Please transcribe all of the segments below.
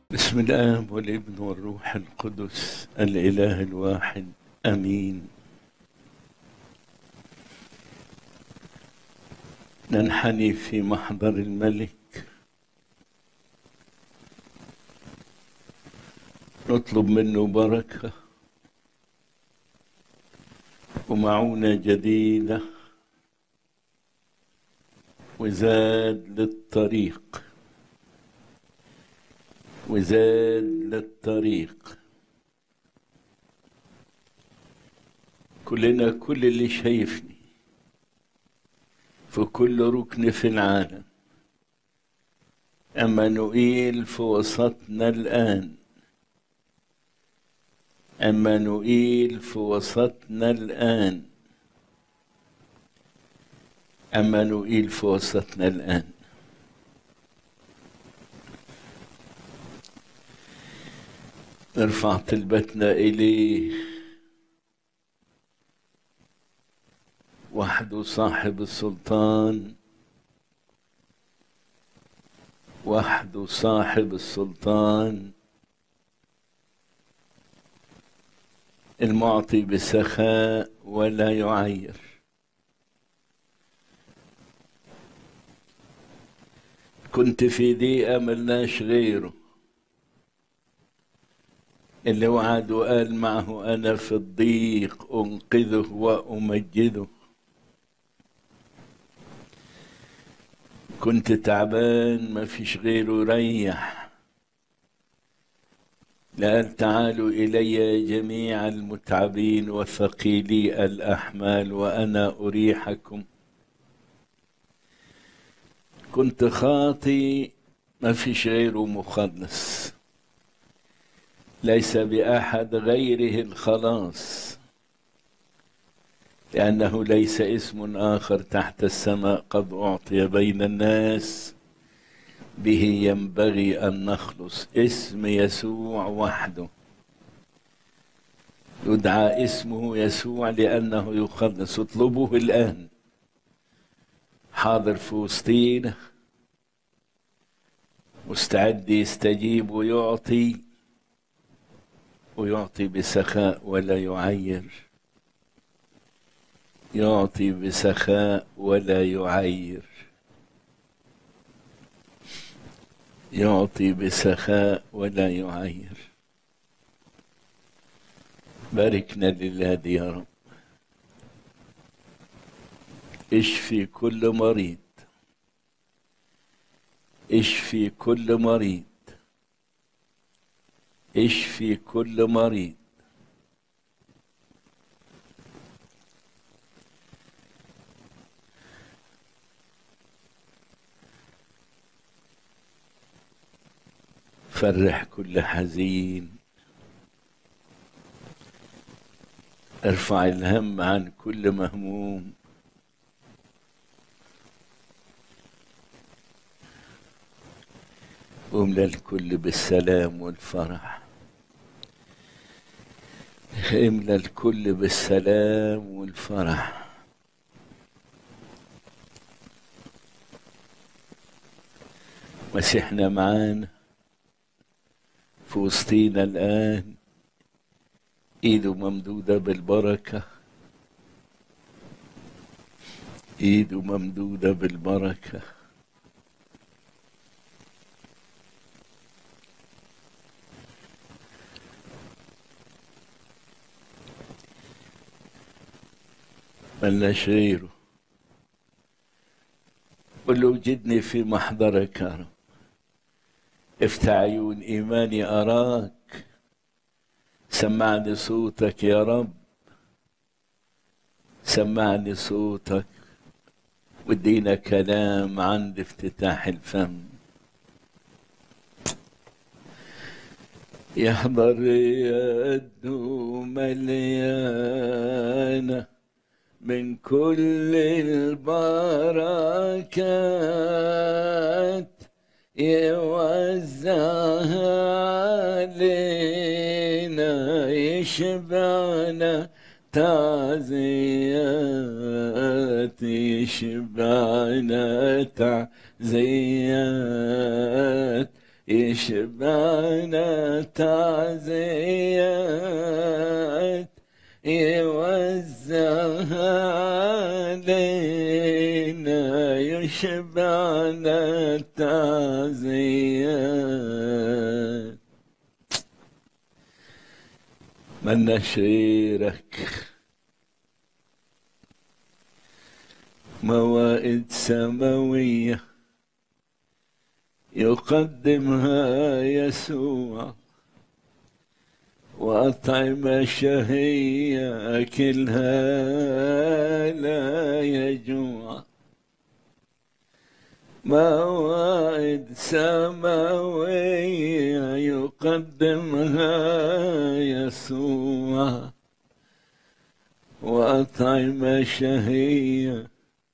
بسم الآب والابن والروح القدس الإله الواحد آمين ننحني في محضر الملك نطلب منه بركة ومعونة جديدة وزاد للطريق وزاد للطريق كلنا كل اللي شايفني في كل ركن في العالم أمانوئيل في وسطنا الآن أمانوئيل في وسطنا الآن أمانوئيل في وسطنا الآن نرفع طلبتنا إليه وحده صاحب السلطان وحده صاحب السلطان المعطي بسخاء ولا يعير كنت في دقيقة ملناش غيره اللي وعد وقال معه أنا في الضيق أنقذه وأمجده كنت تعبان ما فيش غيره ريح لقال تعالوا إلي جميع المتعبين وثقيلي الأحمال وأنا أريحكم كنت خاطي ما فيش غيره مخلص ليس بأحد غيره الخلاص لأنه ليس اسم آخر تحت السماء قد أعطي بين الناس به ينبغي أن نخلص اسم يسوع وحده يدعى اسمه يسوع لأنه يخلص اطلبوه الآن حاضر في وسطينا مستعد يستجيب ويعطي ويعطي بسخاء ولا يعير يعطي بسخاء ولا يعير يعطي بسخاء ولا يعير باركنا لله يا رب اشفي كل مريض اشفي كل مريض اشفي كل مريض فرح كل حزين ارفع الهم عن كل مهموم واملى الكل بالسلام والفرح املى الكل بالسلام والفرح مسيحنا معانا في وسطينا الآن ايده ممدودة بالبركة ايده ممدودة بالبركة ملناش غيره قل له وجدني في محضرك يا رب افتح عيون ايماني اراك سمعني صوتك يا رب سمعني صوتك وادينا كلام عند افتتاح الفم يحضر يده مليانه من كل البركات يوزعها علينا يشبعنا تعزيات يشبعنا تعزيات يشبعنا تعزيات يوزعها علينا يشبعنا تعزيات من نشيرك موائد سماوية يقدمها يسوع وأطعمة شهية أكلها لا يجوع موائد سماوية يقدمها يسوع وأطعمة شهية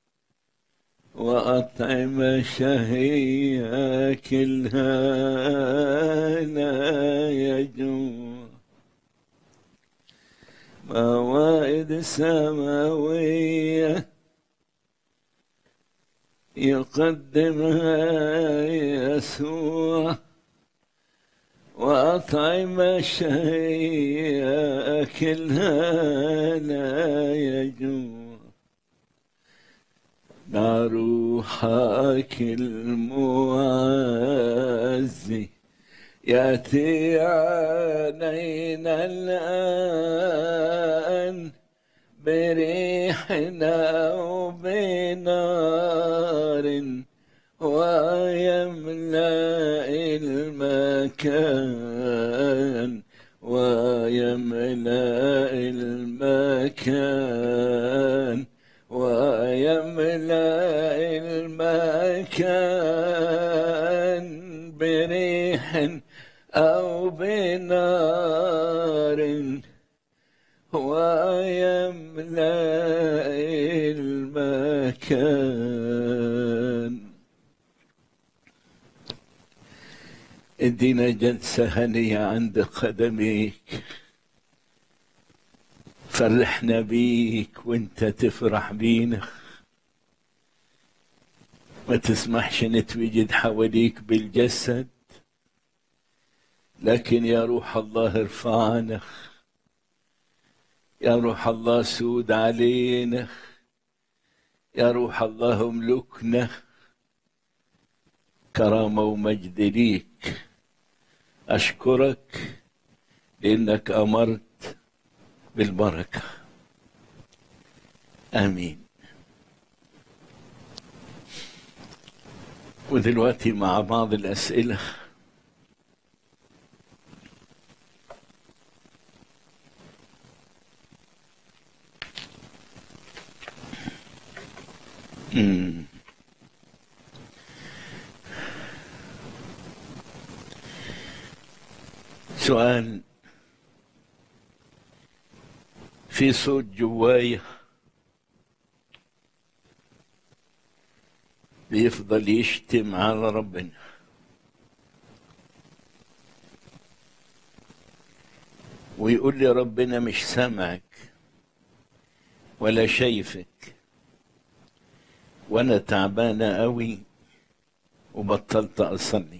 وأطعمة شهية كلها لا يجوع موائد سماوية يقدمها يسوع وأطعمة شهية كلها لا يجوع روحك المعزي يأتي علينا الآن بريحنا وبنار ويملأ المكان ويملأ المكان ويملأ المكان بريح أو بنار ويملأ المكان ادينا جلسة هنية عند قدميك فرحنا بيك وانت تفرح بينا ما تسمحش نتوجد حواليك بالجسد لكن يا روح الله ارفعنا يا روح الله سود علينا يا روح الله املكنا كرامة ومجد ليك أشكرك لأنك أمرت بالبركة آمين ودلوقتي مع بعض الأسئلة مم. سؤال في صوت جوايا بيفضل يشتم على ربنا ويقول لي ربنا مش سامعك ولا شايفك وانا تعبانه قوي وبطلت اصلي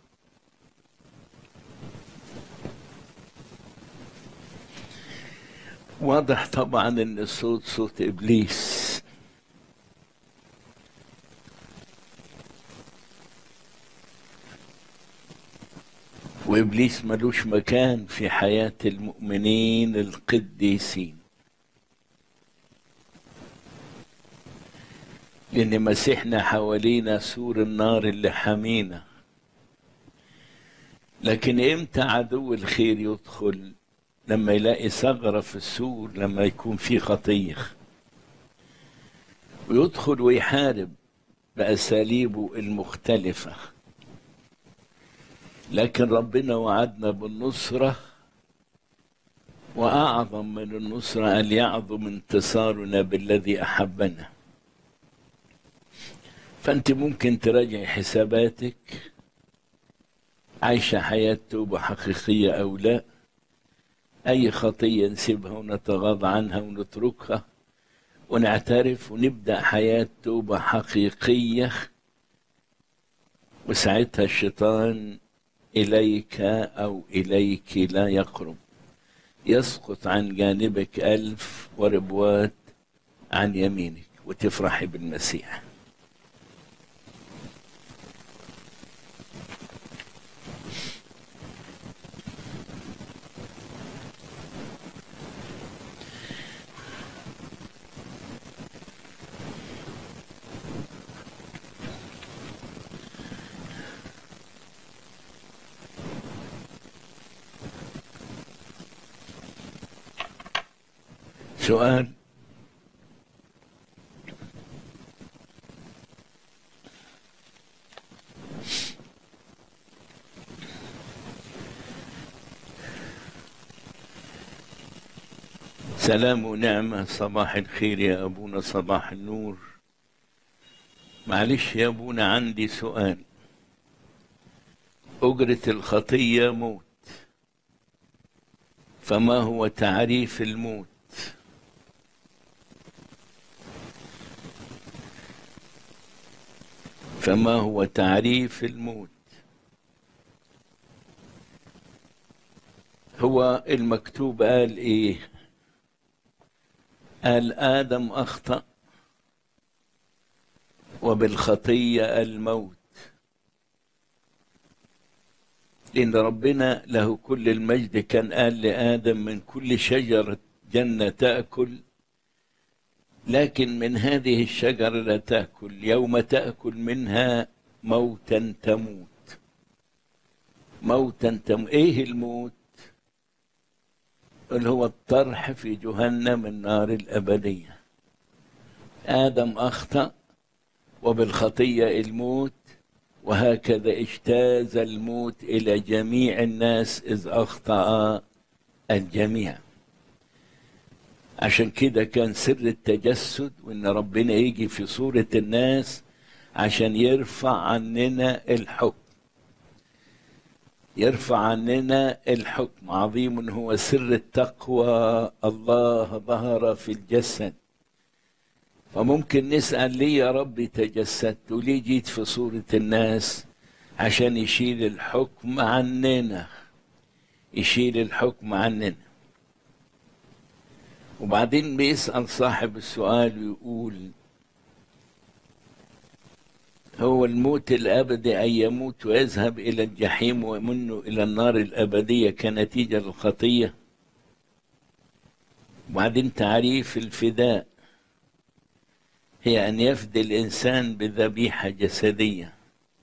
واضح طبعا ان الصوت صوت ابليس وابليس ملوش مكان في حياه المؤمنين القديسين لان مسيحنا حوالينا سور النار اللي حامينا لكن امتى عدو الخير يدخل لما يلاقي ثغرة في السور لما يكون في خطية ويدخل ويحارب بأساليبه المختلفة لكن ربنا وعدنا بالنصرة وأعظم من النصرة أن يعظم انتصارنا بالذي أحبنا فأنت ممكن تراجع حساباتك عايشة حياة توبة حقيقية أو لا أي خطية نسيبها ونتغاضى عنها ونتركها ونعترف ونبدأ حياة توبة حقيقية وساعتها الشيطان إليك أو إليك لا يقرب يسقط عن جانبك ألف وربوات عن يمينك وتفرحي بالمسيح سؤال سلام ونعمة صباح الخير يا أبونا صباح النور معلش يا أبونا عندي سؤال أجرة الخطية موت فما هو تعريف الموت فما هو تعريف الموت هو المكتوب قال ايه قال ادم اخطا وبالخطيه الموت لان ربنا له كل المجد كان قال لادم من كل شجره جنه تاكل لكن من هذه الشجرة لا تأكل يوم تأكل منها موتا تموت موتا تموت إيه الموت اللي هو الطرح في جهنم النار الأبدية آدم أخطأ وبالخطية الموت وهكذا اجتاز الموت إلى جميع الناس إذ أخطأ الجميع عشان كده كان سر التجسد وان ربنا يجي في صورة الناس عشان يرفع عننا الحكم يرفع عننا الحكم عظيم هو سر التقوى الله ظهر في الجسد فممكن نسأل ليه يا رب تجسدت وليه جيت في صورة الناس عشان يشيل الحكم عننا يشيل الحكم عننا وبعدين بيسأل صاحب السؤال ويقول هو الموت الأبدي أن يموت ويذهب إلى الجحيم ومنه إلى النار الأبدية كنتيجة للخطية وبعدين تعريف الفداء هي أن يفدي الإنسان بذبيحة جسدية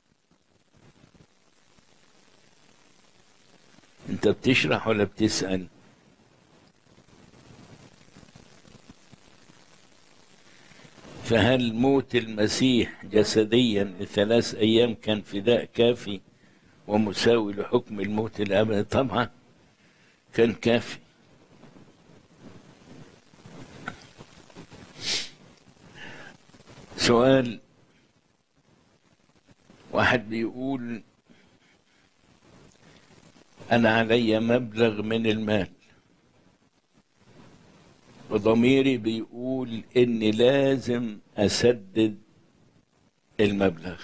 أنت بتشرح ولا بتسأل؟ فهل موت المسيح جسديا لثلاث ايام كان فداء كافي ومساوي لحكم الموت الابدي طبعا كان كافي سؤال واحد بيقول انا علي مبلغ من المال وضميري بيقول اني لازم اسدد المبلغ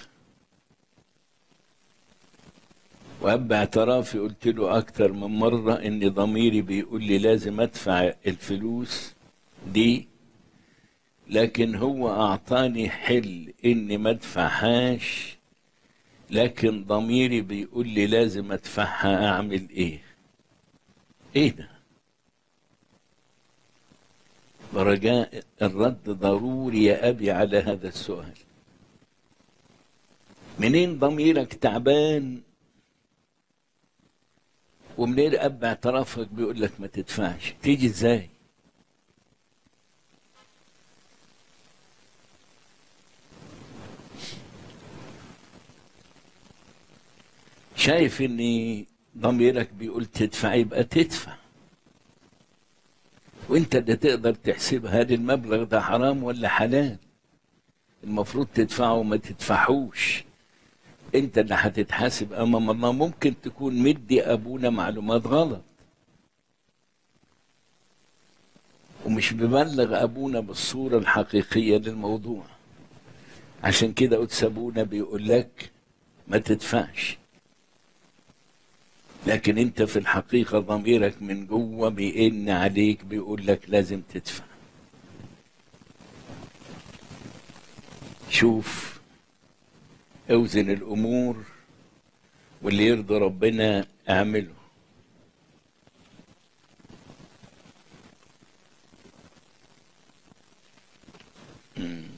وأب اعترافي قلت له أكتر من مرة إن ضميري بيقول لي لازم أدفع الفلوس دي لكن هو أعطاني حل إني ما أدفعهاش لكن ضميري بيقول لي لازم أدفعها أعمل إيه؟ إيه ده؟ رجاء الرد ضروري يا أبي على هذا السؤال منين ضميرك تعبان ومنين أب اعترافك بيقول لك ما تدفعش تيجي ازاي شايف ان ضميرك بيقول تدفع يبقى تدفع وانت اللي تقدر تحسب هل المبلغ ده حرام ولا حلال المفروض تدفعه وما تدفعوش انت اللي هتتحاسب امام الله ممكن تكون مدي ابونا معلومات غلط ومش مبلغ ابونا بالصوره الحقيقيه للموضوع عشان كده قدس ابونا بيقول لك ما تدفعش لكن انت في الحقيقة ضميرك من جوه بيئن عليك بيقول لك لازم تدفع شوف اوزن الامور واللي يرضي ربنا اعمله مم.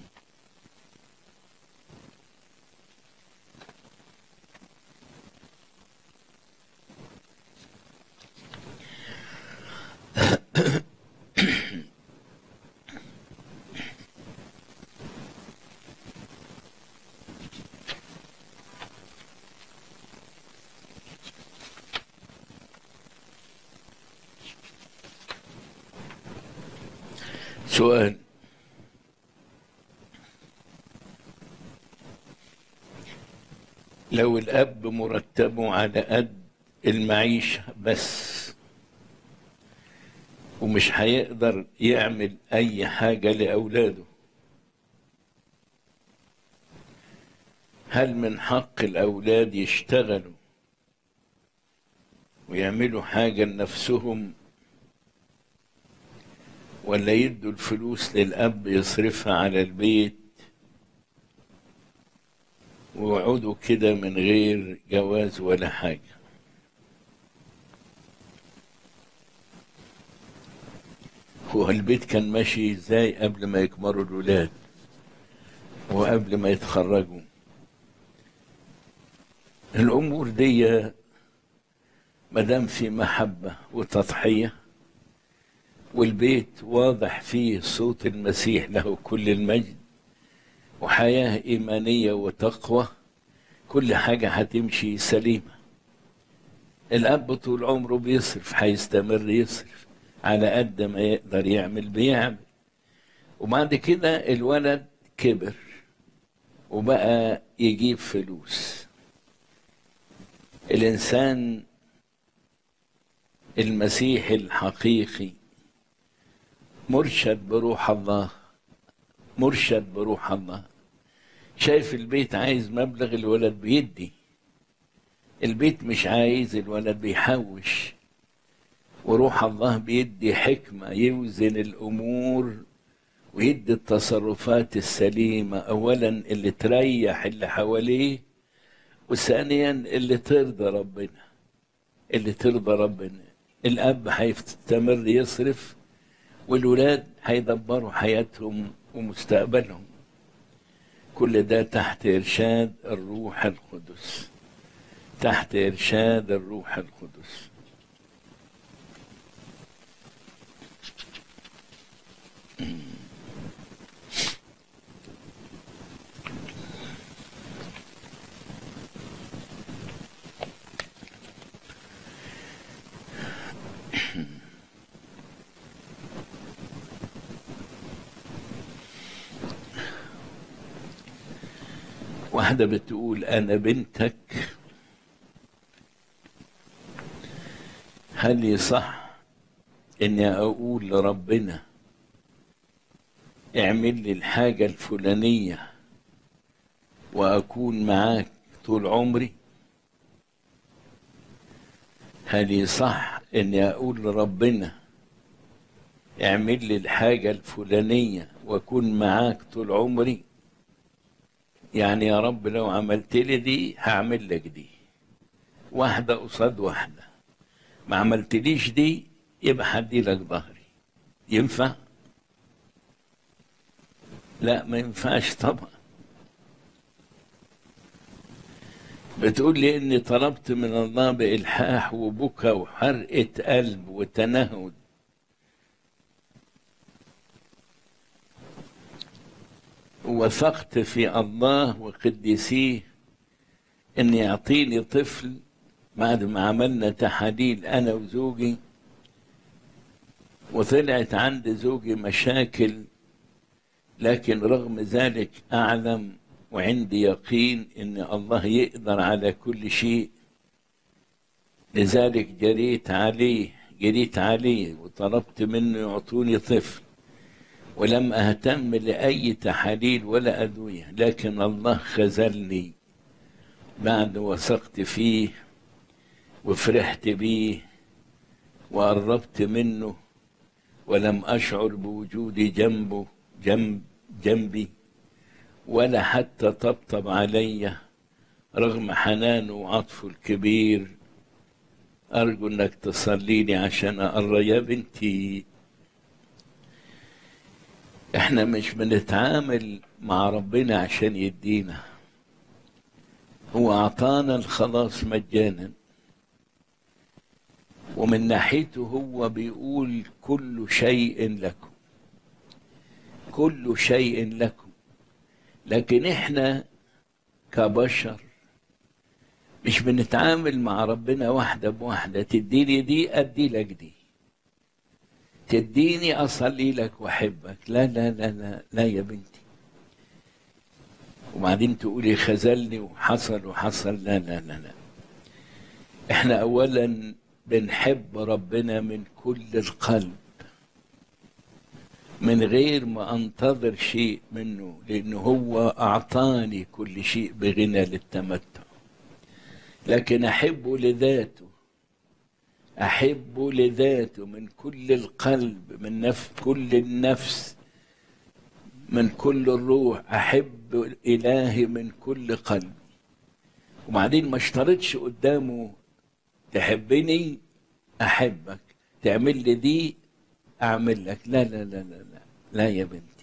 سؤال لو الأب مرتبه على قد المعيشة بس ومش هيقدر يعمل أي حاجة لأولاده هل من حق الأولاد يشتغلوا ويعملوا حاجة لنفسهم ولا يدوا الفلوس للأب يصرفها على البيت ويقعدوا كده من غير جواز ولا حاجة هو البيت كان ماشي ازاي قبل ما يكبروا الولاد وقبل ما يتخرجوا الأمور دي مدام في محبة وتضحية والبيت واضح فيه صوت المسيح له كل المجد وحياة إيمانية وتقوى كل حاجة هتمشي سليمة الأب طول عمره بيصرف هيستمر يصرف على قد ما يقدر يعمل بيعمل وبعد كده الولد كبر وبقى يجيب فلوس الإنسان المسيحي الحقيقي مرشد بروح الله مرشد بروح الله شايف البيت عايز مبلغ الولد بيدي البيت مش عايز الولد بيحوش وروح الله بيدي حكمة يوزن الأمور ويدي التصرفات السليمة أولا اللي تريح اللي حواليه وثانيا اللي ترضى ربنا اللي ترضى ربنا الأب هيستمر يصرف والولاد هيدبروا حياتهم ومستقبلهم كل ده تحت إرشاد الروح القدس تحت إرشاد الروح القدس واحدة بتقول أنا بنتك هل يصح إني أقول لربنا اعمل لي الحاجة الفلانية وأكون معاك طول عمري هل يصح إني أقول لربنا اعمل لي الحاجة الفلانية وأكون معاك طول عمري يعني يا رب لو عملت لي دي هعمل لك دي واحدة قصاد واحدة ما عملتليش دي يبقى هدي لك ظهري ينفع؟ لا ما ينفعش طبعا بتقول لي اني طلبت من الله بإلحاح وبكى وحرقة قلب وتنهد وثقت في الله وقديسيه ان يعطيني طفل بعد ما عملنا تحاليل انا وزوجي وطلعت عند زوجي مشاكل لكن رغم ذلك اعلم وعندي يقين ان الله يقدر على كل شيء لذلك جريت عليه جريت عليه وطلبت منه يعطوني طفل ولم اهتم لاي تحاليل ولا ادويه لكن الله خذلني بعد وثقت فيه وفرحت بيه وقربت منه ولم أشعر بوجودي جنبه جنب جنبي ولا حتى طبطب علي رغم حنانه وعطفه الكبير أرجو إنك تصلي لي عشان أقرب يا بنتي إحنا مش بنتعامل مع ربنا عشان يدينا هو أعطانا الخلاص مجانا ومن ناحيته هو بيقول كل شيء لكم كل شيء لكم لكن احنا كبشر مش بنتعامل مع ربنا واحدة بواحدة تديني دي أدي لك دي تديني أصلي لك وأحبك لا لا لا لا لا يا بنتي وبعدين تقولي خذلني وحصل وحصل لا لا لا لا احنا أولا بنحب ربنا من كل القلب من غير ما انتظر شيء منه لانه هو اعطاني كل شيء بغنى للتمتع لكن احبه لذاته احبه لذاته من كل القلب من نفس كل النفس من كل الروح احب الهي من كل قلب وبعدين ما اشترطش قدامه تحبني احبك تعمل لي دي اعمل لك لا لا لا لا لا لا يا بنتي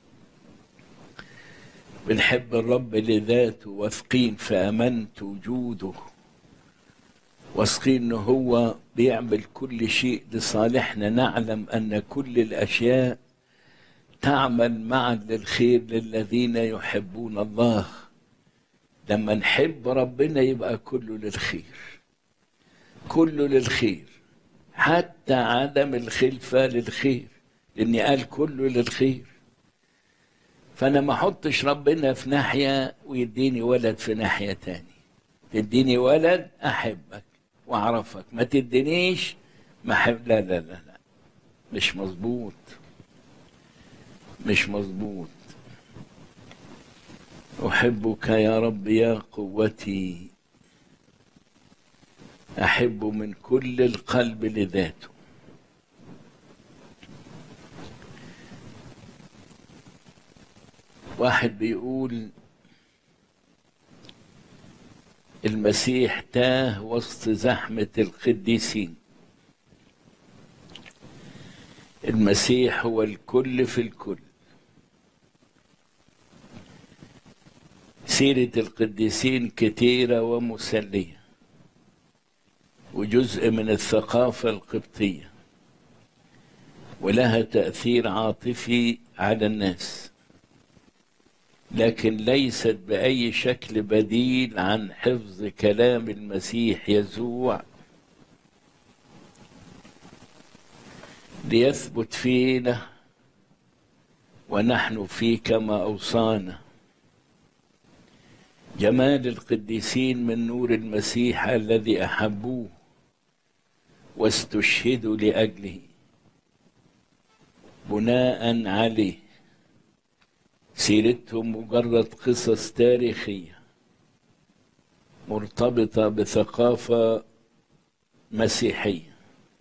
بنحب الرب لذاته واثقين في امانة وجوده واثقين ان هو بيعمل كل شيء لصالحنا نعلم ان كل الاشياء تعمل معا للخير للذين يحبون الله لما نحب ربنا يبقى كله للخير كله للخير حتى عدم الخلفة للخير لأني قال كله للخير فأنا ما أحطش ربنا في ناحية ويديني ولد في ناحية تاني تديني ولد أحبك وأعرفك ما تدينيش ما أحب لا لا لا لا مش مظبوط مش مظبوط أحبك يا رب يا قوتي أحب من كل القلب لذاته واحد بيقول المسيح تاه وسط زحمة القديسين المسيح هو الكل في الكل سيرة القديسين كتيرة ومسلية وجزء من الثقافة القبطية ولها تأثير عاطفي على الناس لكن ليست بأي شكل بديل عن حفظ كلام المسيح يسوع ليثبت فينا ونحن فيه كما أوصانا جمال القديسين من نور المسيح الذي أحبوه واستشهدوا لأجله بناء عليه سيرتهم مجرد قصص تاريخية مرتبطة بثقافة مسيحية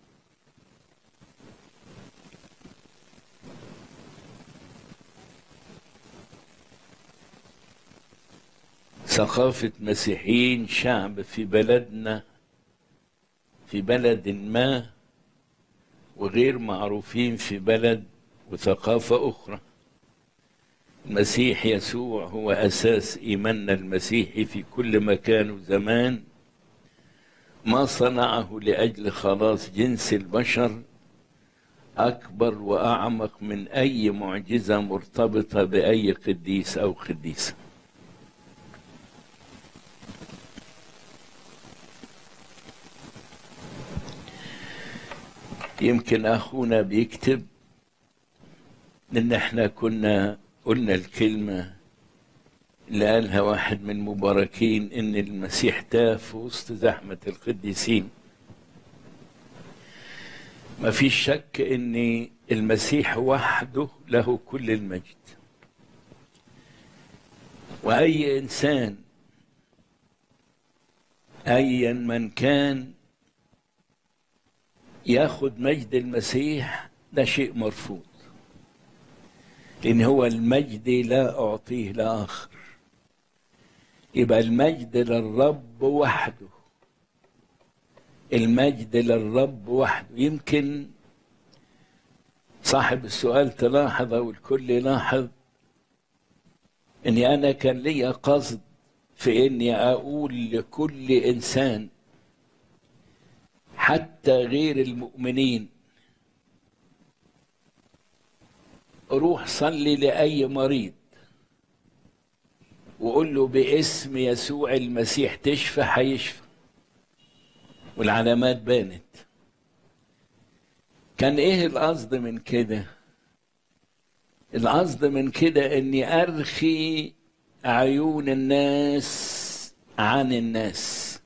ثقافة مسيحيين شعب في بلدنا في بلد ما وغير معروفين في بلد وثقافة أخرى المسيح يسوع هو أساس إيماننا المسيحي في كل مكان وزمان ما صنعه لأجل خلاص جنس البشر أكبر وأعمق من أي معجزة مرتبطة بأي قديس أو قديسة يمكن أخونا بيكتب إن إحنا كنا قلنا الكلمة اللي قالها واحد من المباركين إن المسيح تاه في وسط زحمة القديسين ما فيش شك إن المسيح وحده له كل المجد وأي إنسان أيا من كان ياخد مجد المسيح ده شيء مرفوض لأن هو المجد لا أعطيه لآخر يبقى المجد للرب وحده المجد للرب وحده يمكن صاحب السؤال تلاحظ أو الكل يلاحظ إني أنا كان لي قصد في إني أقول لكل إنسان حتى غير المؤمنين روح صلي لأي مريض وقول له باسم يسوع المسيح تشفى هيشفى والعلامات بانت كان ايه القصد من كده القصد من كده اني ارخي عيون الناس عن الناس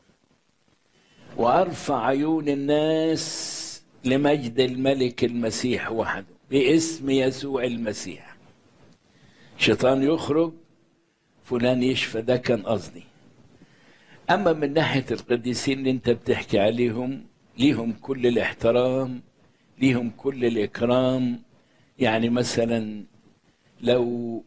وارفع عيون الناس لمجد الملك المسيح وحده باسم يسوع المسيح شيطان يخرج فلان يشفى ده كان قصدي اما من ناحيه القديسين اللي انت بتحكي عليهم ليهم كل الاحترام ليهم كل الاكرام يعني مثلا لو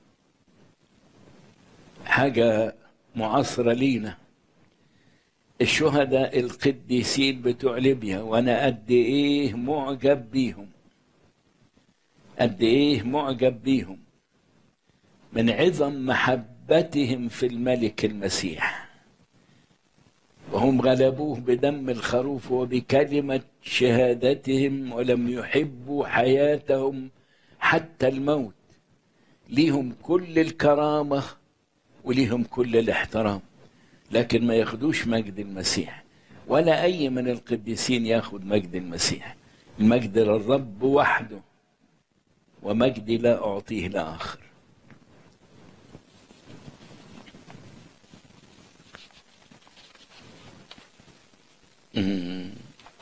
حاجه معاصره لينا الشهداء القديسين بتوع ليبيا وانا قد ايه معجب بيهم قد ايه معجب بيهم من عظم محبتهم في الملك المسيح وهم غلبوه بدم الخروف وبكلمة شهادتهم ولم يحبوا حياتهم حتى الموت ليهم كل الكرامة وليهم كل الاحترام لكن ما ياخدوش مجد المسيح ولا أي من القديسين ياخد مجد المسيح المجد للرب وحده ومجدي لا أعطيه لآخر مم.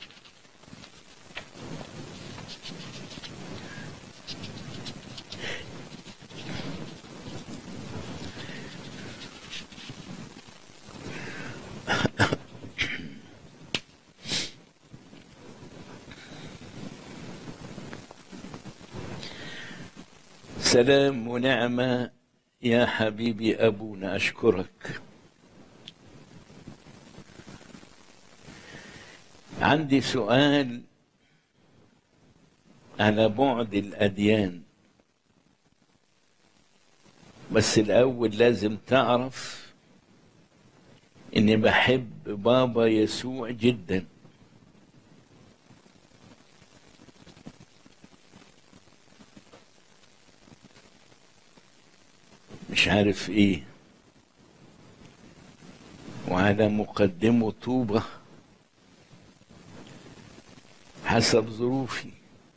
سلام ونعمة يا حبيبي أبونا أشكرك عندي سؤال على بعد الأديان بس الأول لازم تعرف إني بحب بابا يسوع جدا مش عارف ايه وعلى مقدمه طوبة حسب ظروفي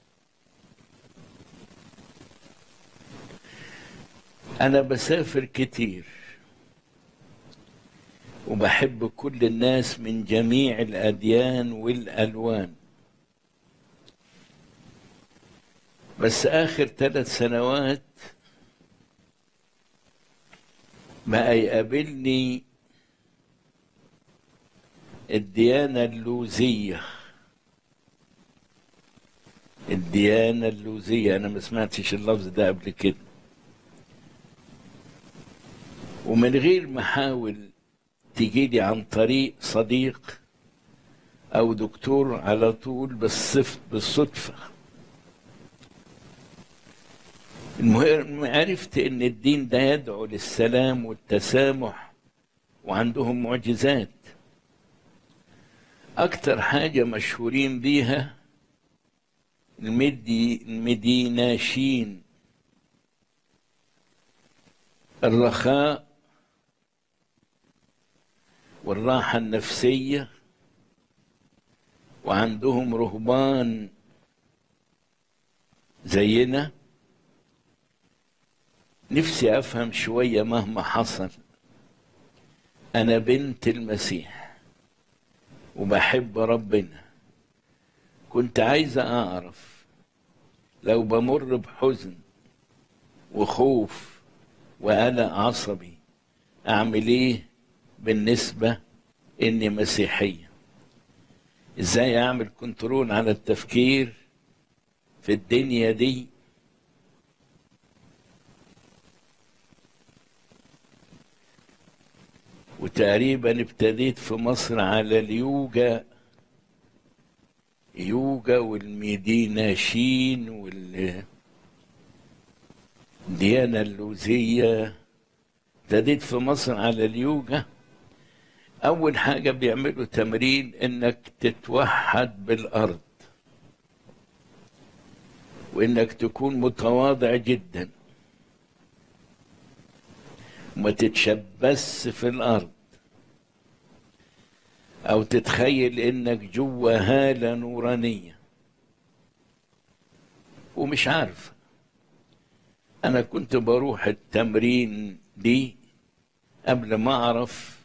أنا بسافر كتير وبحب كل الناس من جميع الأديان والألوان بس آخر ثلاث سنوات بقى يقابلني الديانة اللوزية الديانة اللوزية أنا ما سمعتش اللفظ ده قبل كده ومن غير ما أحاول تجيلي عن طريق صديق أو دكتور على طول بالصف بالصدفة المهم عرفت ان الدين ده يدعو للسلام والتسامح وعندهم معجزات اكتر حاجة مشهورين بيها المدي المديناشين الرخاء والراحة النفسية وعندهم رهبان زينا نفسي افهم شويه مهما حصل انا بنت المسيح وبحب ربنا كنت عايزه اعرف لو بمر بحزن وخوف وقلق عصبي اعمل ايه بالنسبه اني مسيحيه ازاي اعمل كنترول على التفكير في الدنيا دي وتقريبا ابتديت في مصر على اليوجا يوجا والميديناشين وال ديانة اللوزية ابتديت في مصر على اليوجا أول حاجة بيعملوا تمرين إنك تتوحد بالأرض وإنك تكون متواضع جدا وما تتشبث في الأرض أو تتخيل إنك جوا هالة نورانية ومش عارف أنا كنت بروح التمرين دي قبل ما أعرف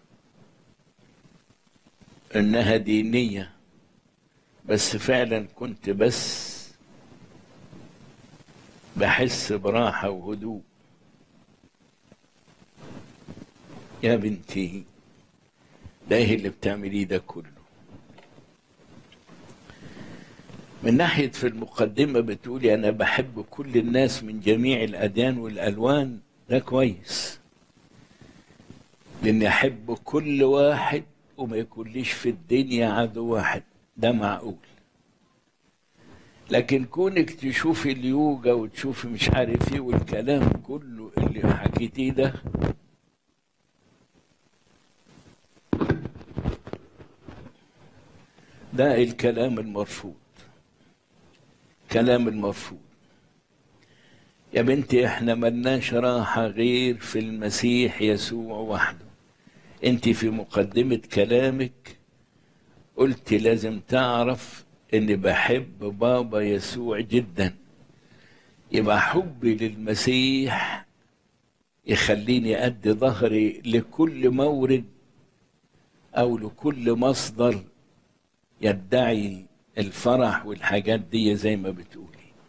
إنها دينية بس فعلا كنت بس بحس براحة وهدوء يا بنتي ده ايه اللي بتعمليه ده كله من ناحية في المقدمة بتقولي أنا بحب كل الناس من جميع الأديان والألوان ده كويس لأني أحب كل واحد وما يكونليش في الدنيا عدو واحد ده معقول لكن كونك تشوفي اليوجا وتشوفي مش عارف ايه والكلام كله اللي حكيتيه ده ده الكلام المرفوض كلام المرفوض يا بنتي احنا ملناش راحة غير في المسيح يسوع وحده انت في مقدمة كلامك قلت لازم تعرف اني بحب بابا يسوع جدا يبقى حبي للمسيح يخليني ادي ظهري لكل مورد او لكل مصدر يدعي الفرح والحاجات دي زي ما بتقولي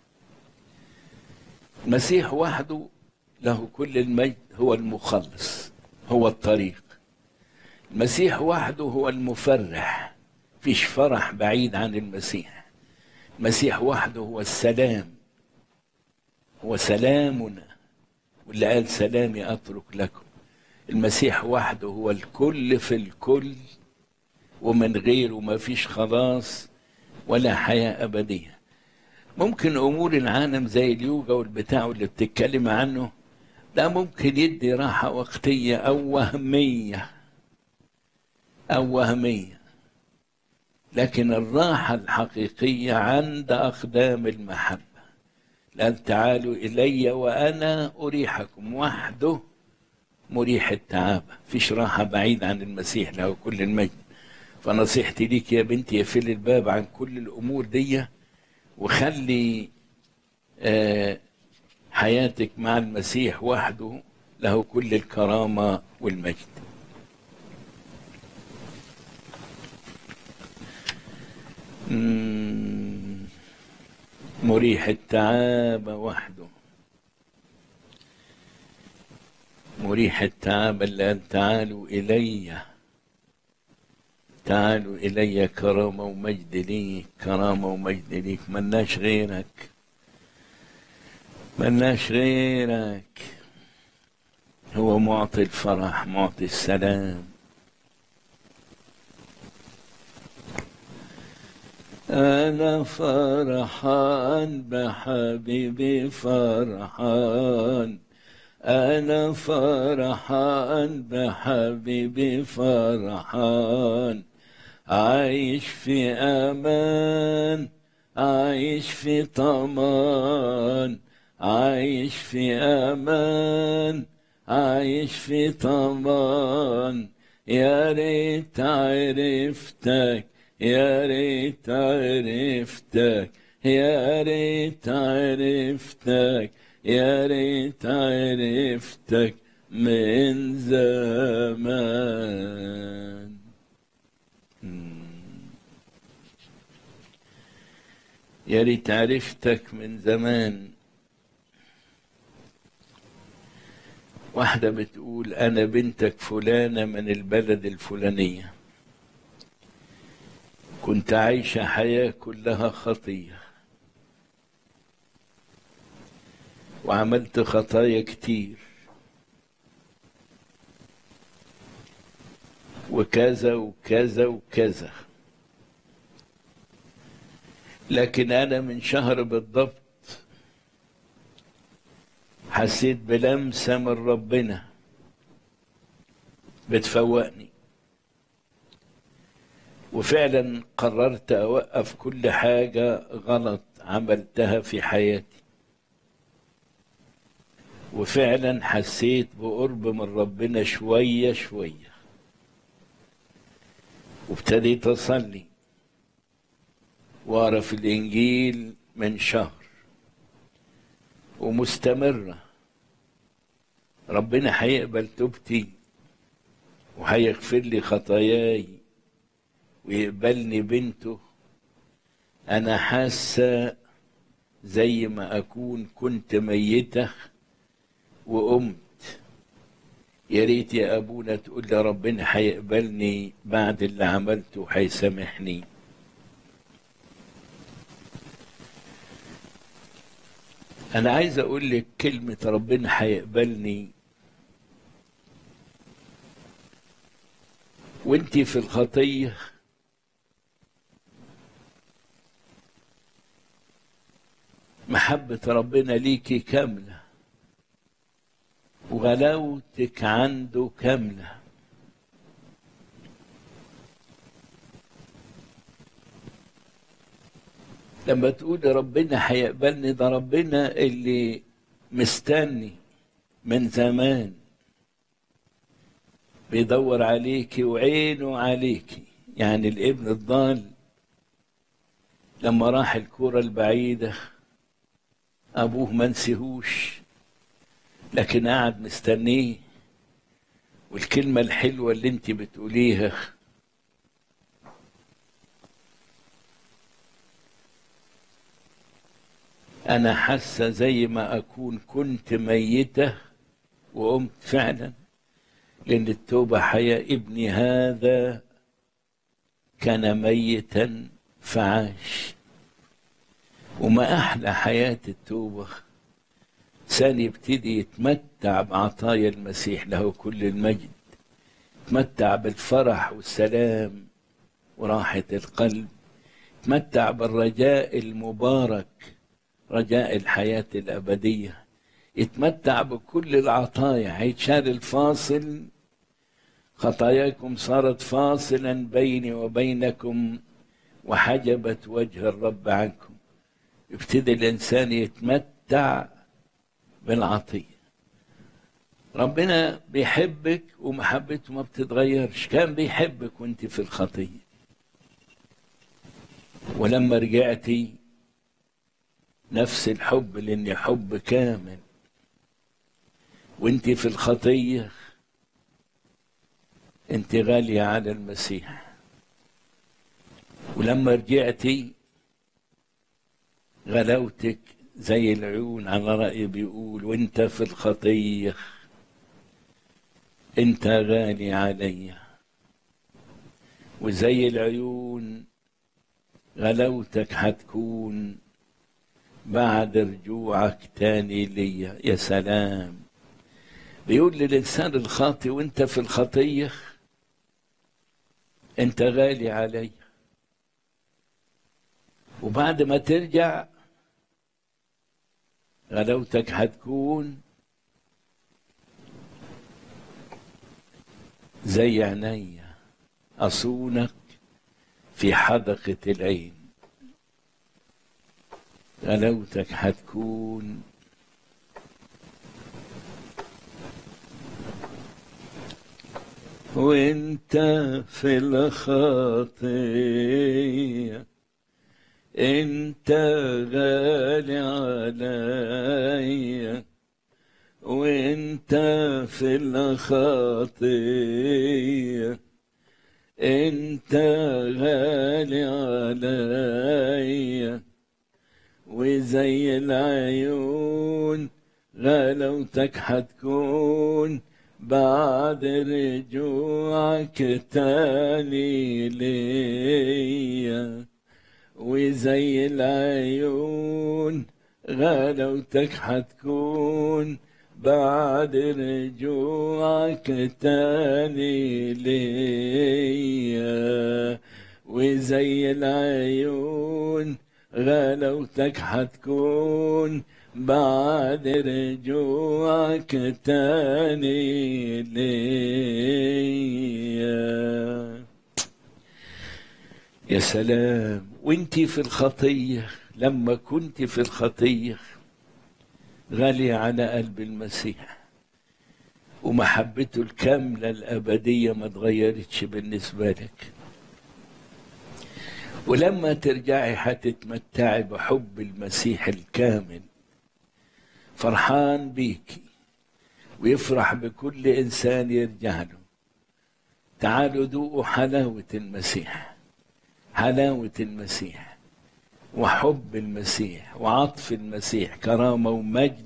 المسيح وحده له كل المجد هو المخلص هو الطريق المسيح وحده هو المفرح فيش فرح بعيد عن المسيح المسيح وحده هو السلام هو سلامنا واللي قال سلامي اترك لكم المسيح وحده هو الكل في الكل ومن غيره ما فيش خلاص ولا حياة أبدية ممكن أمور العالم زي اليوجا والبتاع اللي بتتكلم عنه ده ممكن يدي راحة وقتية أو وهمية أو وهمية لكن الراحة الحقيقية عند أقدام المحبة لأن تعالوا إلي وأنا أريحكم وحده مريح التعابة فيش راحة بعيد عن المسيح له كل المجد فنصيحتي ليك يا بنتي يقفل الباب عن كل الامور دي وخلي آه حياتك مع المسيح وحده له كل الكرامه والمجد مريح التعاب وحده مريح التعاب الآن تعالوا إليّ تعالوا إلي كرامة ومجد ليك كرامة ومجد ليك ملناش غيرك ملناش غيرك هو معطي الفرح معطي السلام أنا فرحان بحبيبي فرحان أنا فرحان بحبيبي فرحان عايش في امان عايش في طمان عايش في امان عايش في طمان يا ريت عرفتك يا ريت عرفتك يا ريت عرفتك يا ريت عرفتك من زمان يا ريت عرفتك من زمان واحدة بتقول أنا بنتك فلانة من البلد الفلانية كنت عايشة حياة كلها خطية وعملت خطايا كتير وكذا وكذا وكذا لكن أنا من شهر بالضبط حسيت بلمسة من ربنا بتفوقني وفعلا قررت أوقف كل حاجة غلط عملتها في حياتي وفعلا حسيت بقرب من ربنا شوية شوية وابتديت أصلي وأقرأ في الإنجيل من شهر ومستمرة ربنا هيقبل توبتي وهيغفر لي خطاياي ويقبلني بنته أنا حاسة زي ما أكون كنت ميتة وقمت يا ريت يا أبونا تقول لي ربنا هيقبلني بعد اللي عملته وهيسامحني أنا عايز أقول لك كلمة ربنا هيقبلني وانتي في الخطية محبة ربنا ليكي كاملة وغلاوتك عنده كاملة لما تقولي ربنا هيقبلني ده ربنا اللي مستني من زمان بيدور عليكي وعينه عليكي يعني الابن الضال لما راح الكرة البعيدة أبوه ما نسيهوش لكن قعد مستنيه والكلمة الحلوة اللي انت بتقوليها أنا حاسة زي ما أكون كنت ميتة وقمت فعلا لأن التوبة حياة ابني هذا كان ميتا فعاش وما أحلى حياة التوبة إنسان يبتدي يتمتع بعطايا المسيح له كل المجد يتمتع بالفرح والسلام وراحة القلب يتمتع بالرجاء المبارك رجاء الحياة الأبدية يتمتع بكل العطايا هيتشال الفاصل خطاياكم صارت فاصلا بيني وبينكم وحجبت وجه الرب عنكم يبتدي الإنسان يتمتع بالعطية ربنا بيحبك ومحبته ما بتتغيرش كان بيحبك وانت في الخطية ولما رجعتي نفس الحب لأن حب كامل وانت في الخطية انت غالية على المسيح ولما رجعتي غلاوتك زي العيون على رأي بيقول وانت في الخطية انت غالي علي وزي العيون غلاوتك هتكون بعد رجوعك تاني ليا يا سلام بيقول للإنسان الخاطئ وانت في الخطية انت غالي علي وبعد ما ترجع غلاوتك هتكون زي عينيا أصونك في حدقة العين غلاوتك هتكون وانت في الخطيه انت غالي عليا وانت في الخطيه انت غالي عليا وزي العيون غلاوتك هتكون بعد رجوعك تاني ليا وزي العيون غلاوتك حتكون بعد رجوعك تاني ليا وزي العيون غلاوتك حتكون بعد رجوعك تاني ليا يا سلام وانتي في الخطية لما كنت في الخطية غالية على قلب المسيح ومحبته الكاملة الأبدية ما اتغيرتش بالنسبة لك ولما ترجعي هتتمتعي بحب المسيح الكامل فرحان بيكي ويفرح بكل إنسان يرجع له تعالوا ذوقوا حلاوة المسيح حلاوة المسيح وحب المسيح وعطف المسيح كرامة ومجد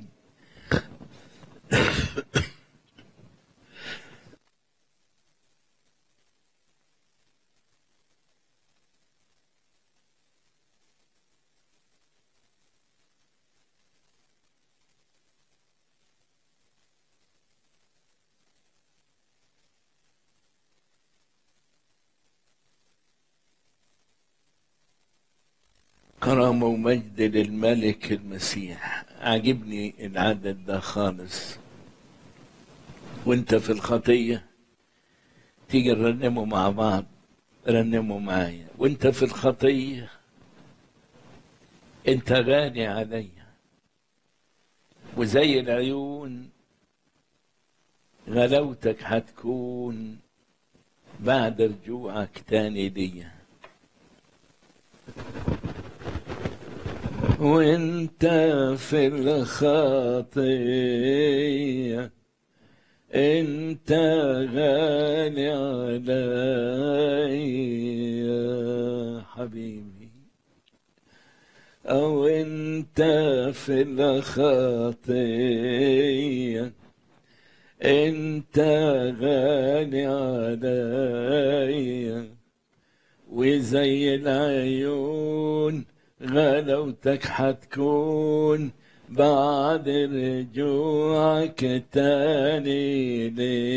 كرامة ومجد للملك المسيح عجبني العدد ده خالص وانت في الخطية تيجي نرنموا مع بعض رنموا معايا وانت في الخطية انت غالي عليا وزي العيون غلاوتك هتكون بعد رجوعك تاني ليا وانت في الخطية انت غالي عليا حبيبي او انت في الخطية انت غالي عليا وزي العيون غلاوتك حتكون بعد رجوعك تاني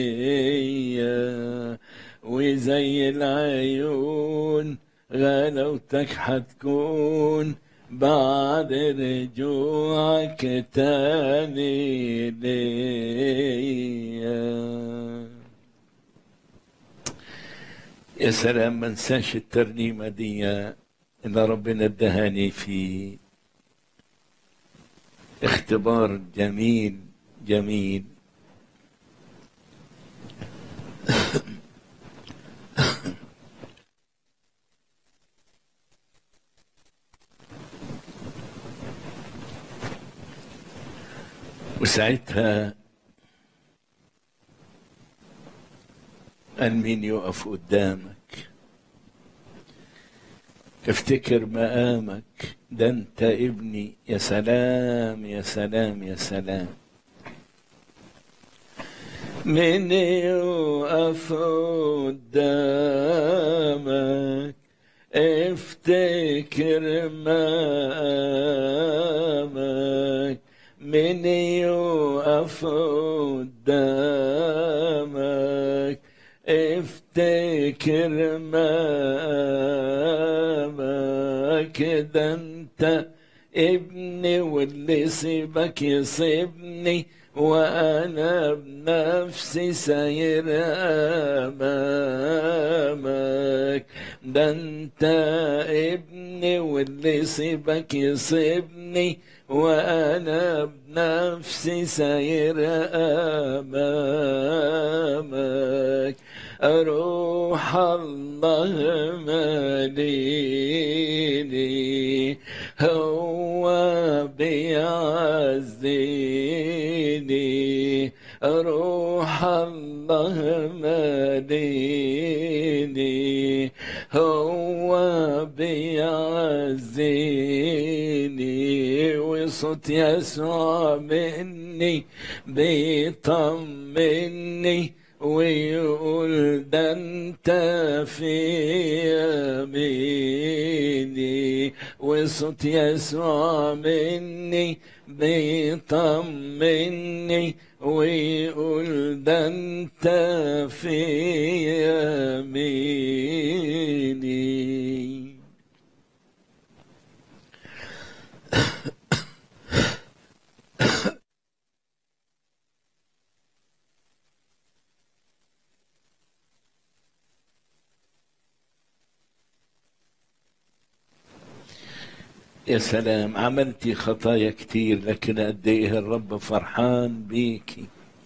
ليا وزي العيون غلاوتك حتكون بعد رجوعك تاني ليا يا سلام ما انساش الترنيمه دي ان ربنا ادهاني في اختبار جميل جميل وساعتها قال مين يقف قدامك افتكر مقامك ده انت ابني يا سلام يا سلام يا سلام من يقف قدامك افتكر مقامك من يقف قدامك افتكر مقامك ده انت ابني واللي سيبك يصيبني وانا بنفسي ساير امامك ده انت ابني واللي سيبك يصيبني وانا بنفسي ساير امامك روح الله ماليني هو بيعزيني روح الله ماليني هو بيعزيني وصوت يسوع مني بيطمني ويقول ده انت في يميني وصوت يسوع مني بيطمني ويقول ده انت في يميني يا سلام عملتي خطايا كتير لكن قد ايه الرب فرحان بيكي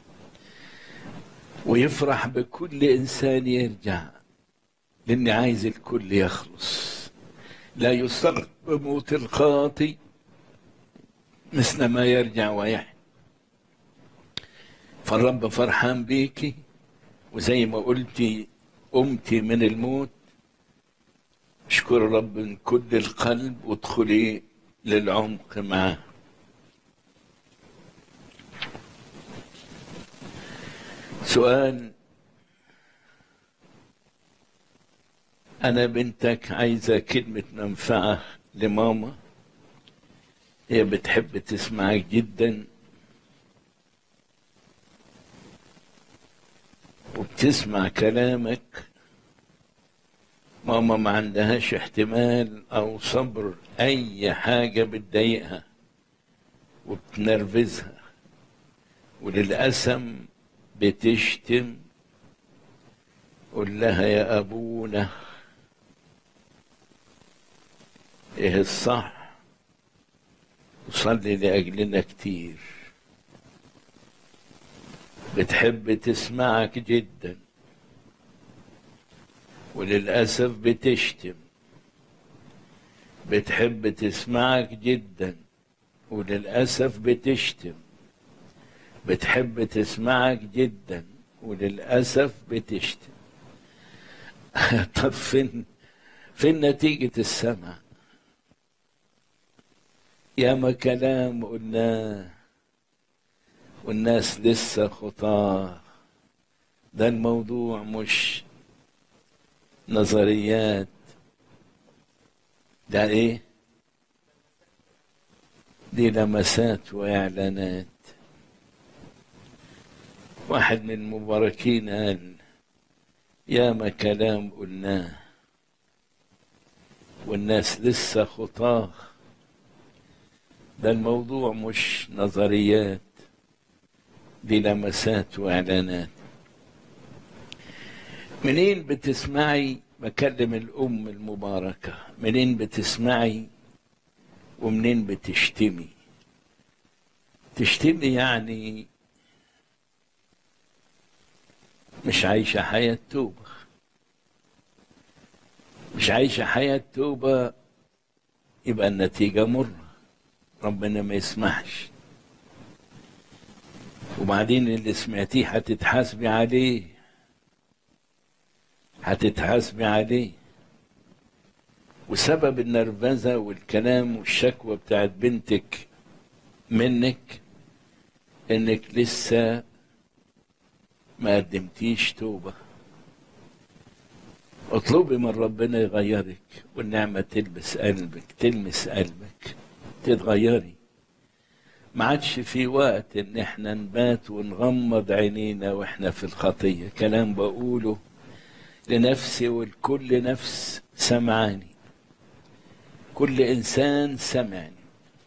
ويفرح بكل انسان يرجع لاني عايز الكل يخلص لا يصر بموت الخاطي مثل ما يرجع ويحيى فالرب فرحان بيكي وزي ما قلتي قمتي من الموت اشكر الرب من كل القلب وادخلي للعمق معاه سؤال أنا بنتك عايزة كلمة منفعة لماما هي بتحب تسمعك جدا وبتسمع كلامك ماما ما عندهاش احتمال او صبر اي حاجه بتضايقها وبتنرفزها وللاسف بتشتم قول لها يا ابونا ايه الصح وصلي لاجلنا كتير بتحب تسمعك جدا وللأسف بتشتم بتحب تسمعك جدا وللأسف بتشتم بتحب تسمعك جدا وللأسف بتشتم طب فين فين نتيجة السمع ياما كلام قلناه والناس لسه خطاه ده الموضوع مش نظريات ده ايه دي لمسات واعلانات واحد من المباركين قال ياما كلام قلناه والناس لسه خطاه ده الموضوع مش نظريات دي لمسات واعلانات منين بتسمعي بكلم الأم المباركة منين بتسمعي ومنين بتشتمي تشتمي يعني مش عايشة حياة توبة مش عايشة حياة توبة يبقى النتيجة مرة ربنا ما يسمحش وبعدين اللي سمعتيه هتتحاسبي عليه هتتحاسبي عليه وسبب النرفزة والكلام والشكوى بتاعت بنتك منك انك لسه ما قدمتيش توبة اطلبي من ربنا يغيرك والنعمة تلبس قلبك تلمس قلبك تتغيري ما عادش في وقت ان احنا نبات ونغمض عينينا واحنا في الخطية كلام بقوله لنفسي ولكل نفس سمعاني كل انسان سمعني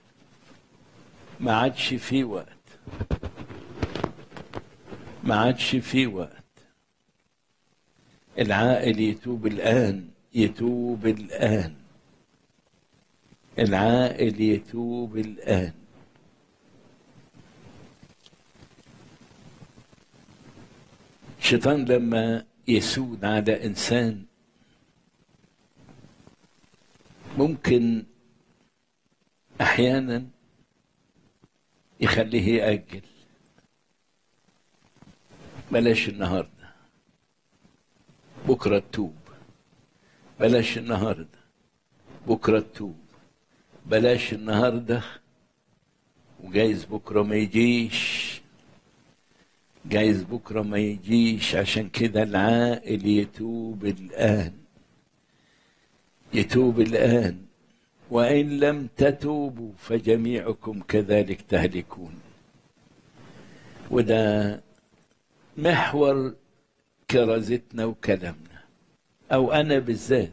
ما عادش في وقت ما عادش في وقت العاقل يتوب الآن يتوب الآن العاقل يتوب الآن الشيطان لما يسود على إنسان ممكن أحيانا يخليه يأجل بلاش النهارده بكره تتوب بلاش النهارده بكرة تتوب بلاش النهاردة وجايز بكرة ما يجيش جايز بكرة ما يجيش عشان كده العاقل يتوب الآن يتوب الآن وإن لم تتوبوا فجميعكم كذلك تهلكون وده محور كرازتنا وكلامنا أو أنا بالذات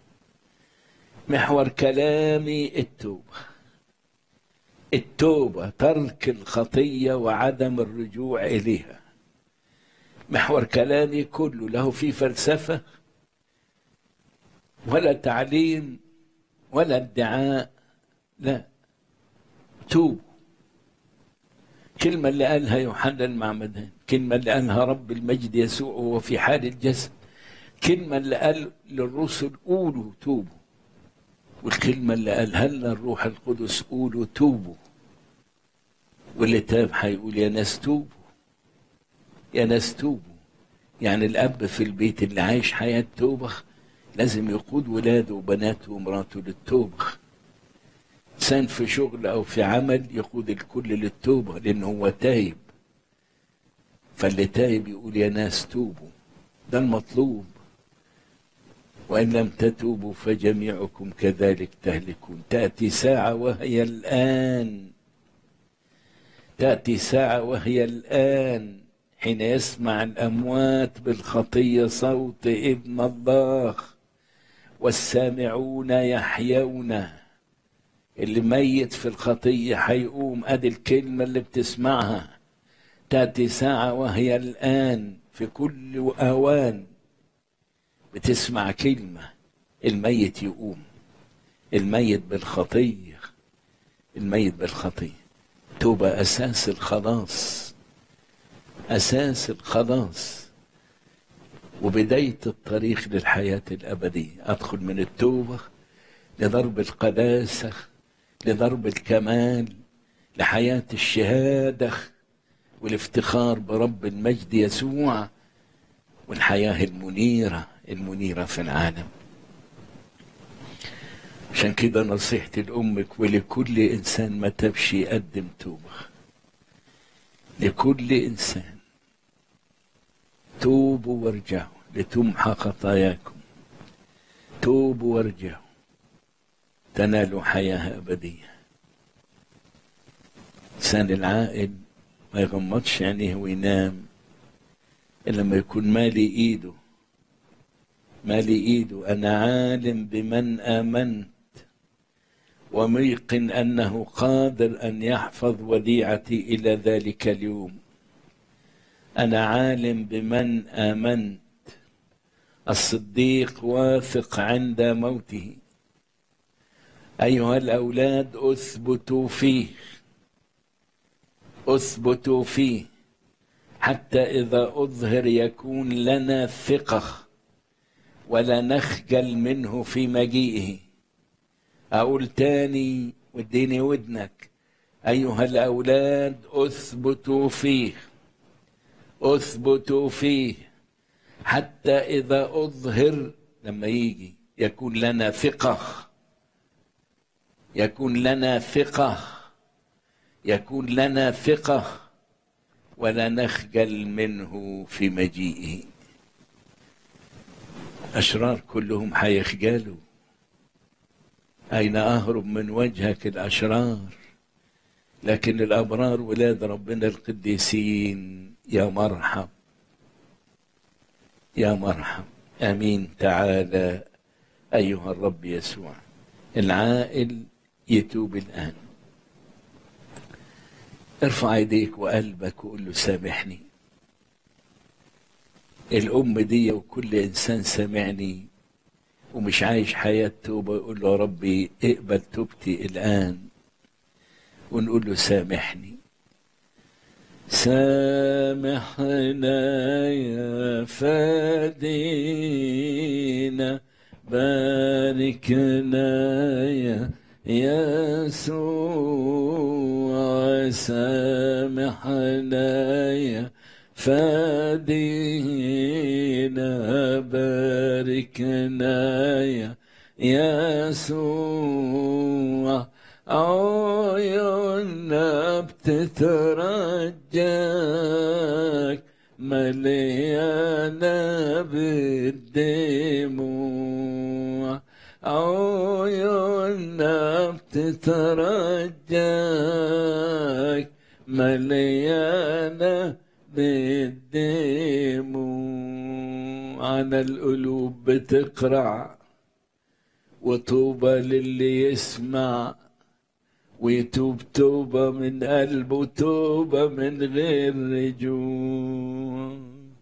محور كلامي التوبة التوبة ترك الخطية وعدم الرجوع إليها محور كلامي كله له في فلسفة ولا تعليم ولا ادعاء لا توبوا كلمة اللي قالها يوحنا المعمدان كلمة اللي قالها رب المجد يسوع وهو في حال الجسد كلمة اللي قال للرسل قولوا توبوا والكلمة اللي قالها لنا الروح القدس قولوا توبوا واللي تاب هيقول يا ناس توبوا يا ناس توبوا يعني الأب في البيت اللي عايش حياة توبة لازم يقود ولاده وبناته ومراته للتوبة إنسان في شغل أو في عمل يقود الكل للتوبة لأن هو تايب فاللي تايب يقول يا ناس توبوا ده المطلوب وإن لم تتوبوا فجميعكم كذلك تهلكون تأتي ساعة وهي الآن تأتي ساعة وهي الآن حين يسمع الأموات بالخطية صوت ابن الله والسامعون يحيون اللي ميت في الخطية هيقوم أدي الكلمة اللي بتسمعها تأتي ساعة وهي الآن في كل أوان بتسمع كلمة الميت يقوم الميت بالخطية الميت بالخطية توبة أساس الخلاص أساس الخلاص وبداية الطريق للحياة الأبدية أدخل من التوبة لضرب القداسة لضرب الكمال لحياة الشهادة والافتخار برب المجد يسوع والحياة المنيرة المنيرة في العالم عشان كده نصيحتي لأمك ولكل إنسان ما تبشي يقدم توبة لكل إنسان توبوا وارجعوا لتمحى خطاياكم توبوا وارجعوا تنالوا حياة أبدية الإنسان العاقل ما يغمضش عينيه وينام إلا لما يكون مالي إيده مالي إيده أنا عالم بمن آمنت وميقن أنه قادر أن يحفظ وديعتي إلى ذلك اليوم أنا عالم بمن آمنت الصديق واثق عند موته أيها الأولاد أثبتوا فيه أثبتوا فيه حتى إذا أظهر يكون لنا ثقة ولا نخجل منه في مجيئه أقول تاني واديني ودنك أيها الأولاد أثبتوا فيه أثبتوا فيه حتى إذا أظهر لما يجي يكون لنا ثقة يكون لنا ثقة يكون لنا ثقة ولا نخجل منه في مجيئه أشرار كلهم حيخجلوا أين أهرب من وجهك الأشرار لكن الأبرار ولاد ربنا القديسين يا مرحب يا مرحب امين تعالى ايها الرب يسوع العائل يتوب الان ارفع يديك وقلبك وقول له سامحني الام دي وكل انسان سامعني ومش عايش حياة توبة يقول له يا ربي اقبل توبتي الآن ونقول له سامحني سامحنا يا فادينا باركنا يا يسوع سامحنا يا فادينا باركنا يا يسوع عيوننا بتترجاك مليانة بالدموع عيوننا بتترجاك مليانة بالدموع على القلوب بتقرع وطوبى للي يسمع ويتوب توبة من قلبه توبة من غير رجوع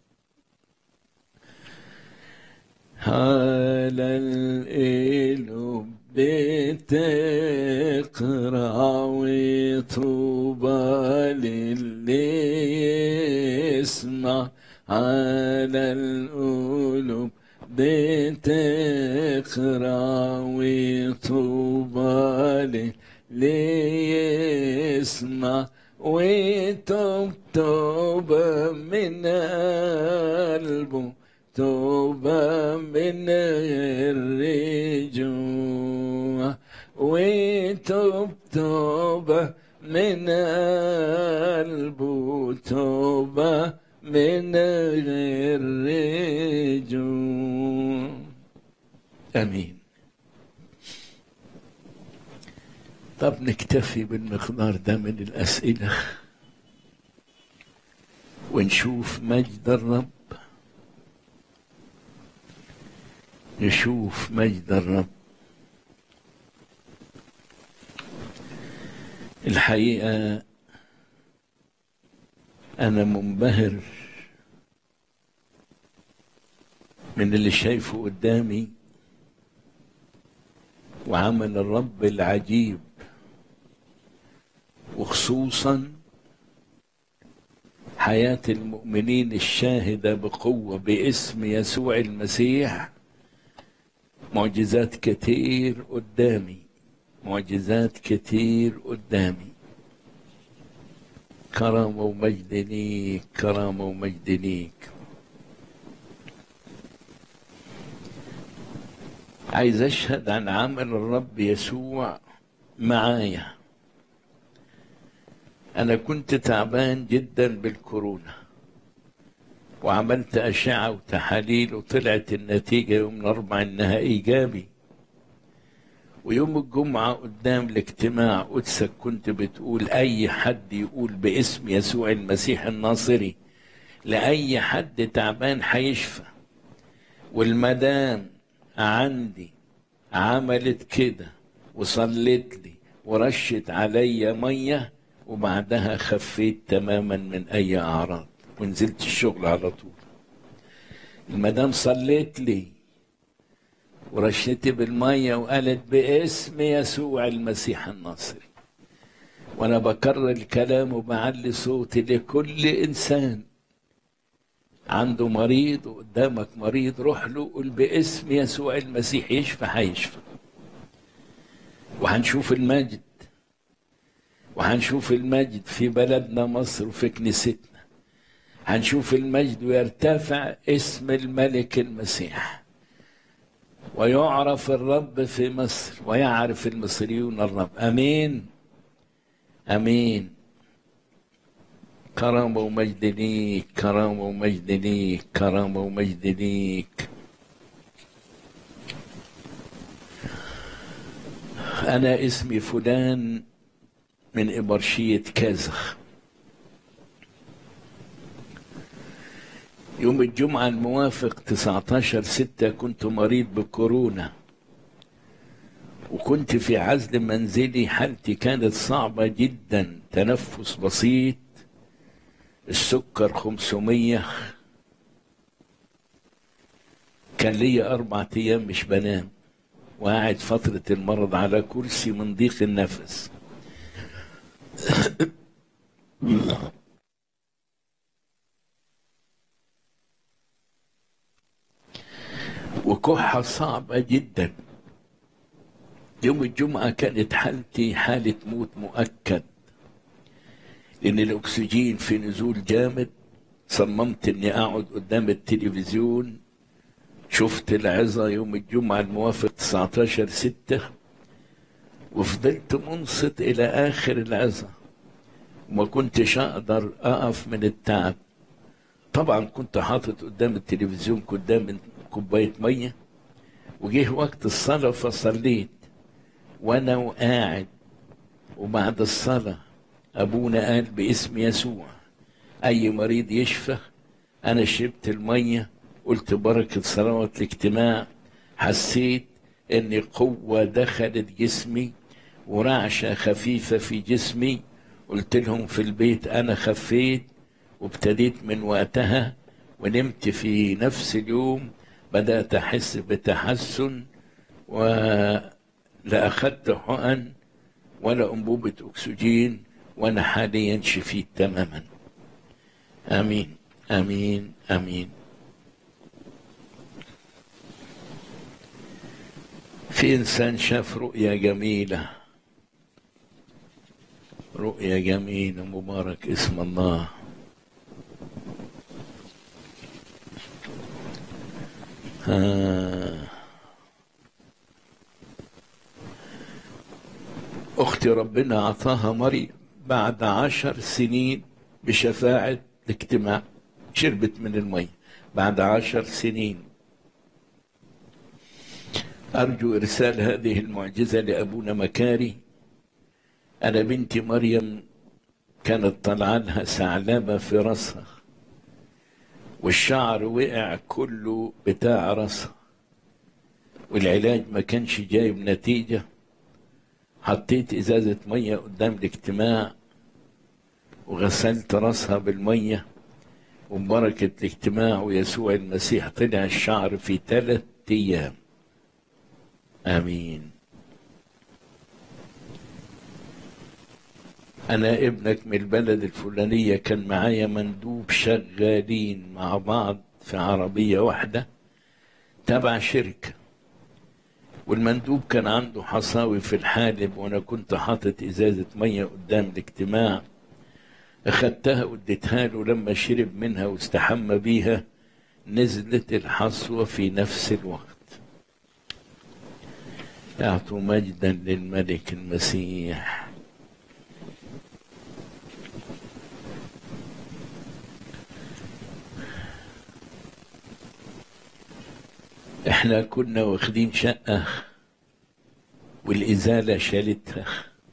على القلوب بتقرع وطوبى للي يسمع على القلوب بتقرع وطوبى ليسمع وتوب توبة من قلبه توبة من الرجوع وتوب توبة من قلبه توبة من الرجوع امين طب نكتفي بالمقدار ده من الاسئله ونشوف مجد الرب نشوف مجد الرب الحقيقه انا منبهر من اللي شايفه قدامي وعمل الرب العجيب وخصوصا حياة المؤمنين الشاهدة بقوة باسم يسوع المسيح معجزات كتير قدامي معجزات كتير قدامي كرامة ومجد ليك كرامة ومجد ليك عايز أشهد عن عمل الرب يسوع معايا أنا كنت تعبان جدا بالكورونا وعملت أشعة وتحاليل وطلعت النتيجة يوم الأربعاء إنها إيجابي ويوم الجمعة قدام الاجتماع قدسك كنت بتقول أي حد يقول باسم يسوع المسيح الناصري لأي حد تعبان هيشفى والمدام عندي عملت كده وصلت لي ورشت عليا ميه وبعدها خفيت تماما من اي اعراض ونزلت الشغل على طول المدام صليت لي ورشتي بالميه وقالت باسم يسوع المسيح الناصري وانا بكرر الكلام وبعلي صوتي لكل انسان عنده مريض وقدامك مريض روح له قول باسم يسوع المسيح يشفى هيشفى وهنشوف المجد وهنشوف المجد في بلدنا مصر وفي كنيستنا هنشوف المجد ويرتفع اسم الملك المسيح ويعرف الرب في مصر ويعرف المصريون الرب امين امين كرامة ومجد ليك كرامة ومجد ليك كرامة ومجد ليك أنا اسمي فلان من إبرشية كازخ يوم الجمعة الموافق 19 ستة كنت مريض بكورونا وكنت في عزل منزلي حالتي كانت صعبة جدا تنفس بسيط السكر 500 كان لي أربع أيام مش بنام وقاعد فترة المرض على كرسي من ضيق النفس وكحة صعبة جدا يوم الجمعة كانت حالتي حالة موت مؤكد لأن الأكسجين في نزول جامد صممت إني أقعد قدام التلفزيون شفت العظة يوم الجمعة الموافق 19 ستة وفضلت منصت إلى آخر العظة وما كنتش أقدر أقف من التعب طبعا كنت حاطط قدام التلفزيون قدام كوباية مية وجه وقت الصلاة فصليت وأنا وقاعد وبعد الصلاة أبونا قال باسم يسوع أي مريض يشفى أنا شربت المية قلت بركة صلوات الاجتماع حسيت إن قوة دخلت جسمي ورعشة خفيفة في جسمي قلت لهم في البيت أنا خفيت وابتديت من وقتها ونمت في نفس اليوم بدأت أحس بتحسن ولا أخدت حقن ولا أنبوبة أكسجين وأنا حاليا شفيت تماما آمين آمين آمين في إنسان شاف رؤية جميلة رؤية جميلة مبارك اسم الله آه. أختي ربنا أعطاها مريم بعد عشر سنين بشفاعة الاجتماع شربت من المية بعد عشر سنين أرجو إرسال هذه المعجزة لأبونا مكاري أنا بنتي مريم كانت طالعة لها ثعلبة في راسها والشعر وقع كله بتاع راسها والعلاج ما كانش جايب نتيجة حطيت إزازة مية قدام الاجتماع وغسلت راسها بالمية وبركة الاجتماع ويسوع المسيح طلع الشعر في ثلاث أيام آمين أنا ابنك من البلد الفلانية كان معايا مندوب شغالين مع بعض في عربية واحدة تبع شركة والمندوب كان عنده حصاوي في الحالب وأنا كنت حاطط إزازة مية قدام الاجتماع أخدتها واديتها له لما شرب منها واستحمى بيها نزلت الحصوة في نفس الوقت أعطوا مجدا للملك المسيح احنا كنا واخدين شقة والإزالة شالتها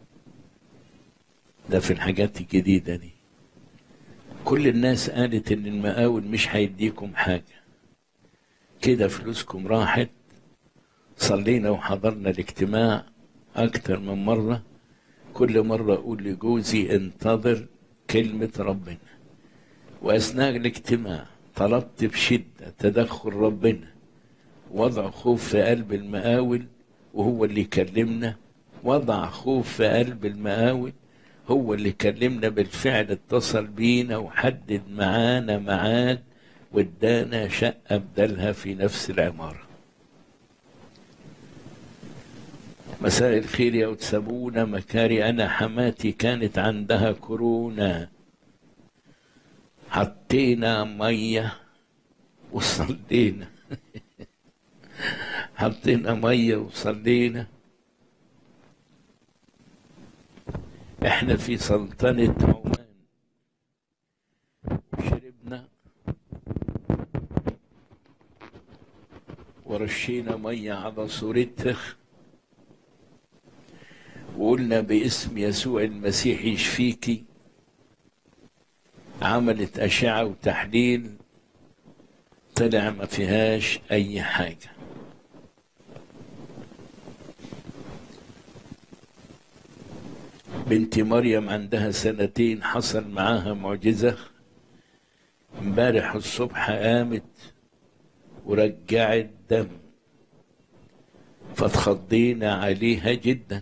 ده في الحاجات الجديدة دي كل الناس قالت ان المقاول مش هيديكم حاجة كده فلوسكم راحت صلينا وحضرنا الاجتماع أكتر من مرة كل مرة أقول لجوزي انتظر كلمة ربنا وأثناء الاجتماع طلبت بشدة تدخل ربنا وضع خوف في قلب المقاول وهو اللي كلمنا وضع خوف في قلب المقاول هو اللي كلمنا بالفعل اتصل بينا وحدد معانا ميعاد وادانا شقة بدلها في نفس العمارة مساء الخير يا أتسابونا مكاري أنا حماتي كانت عندها كورونا حطينا مية وصلينا حطينا مية وصلينا احنا في سلطنة عمان شربنا ورشينا مية على صورتها وقلنا باسم يسوع المسيح يشفيكي عملت أشعة وتحليل طلع ما فيهاش أي حاجة بنتي مريم عندها سنتين حصل معاها معجزة امبارح الصبح قامت ورجعت دم فاتخضينا عليها جدا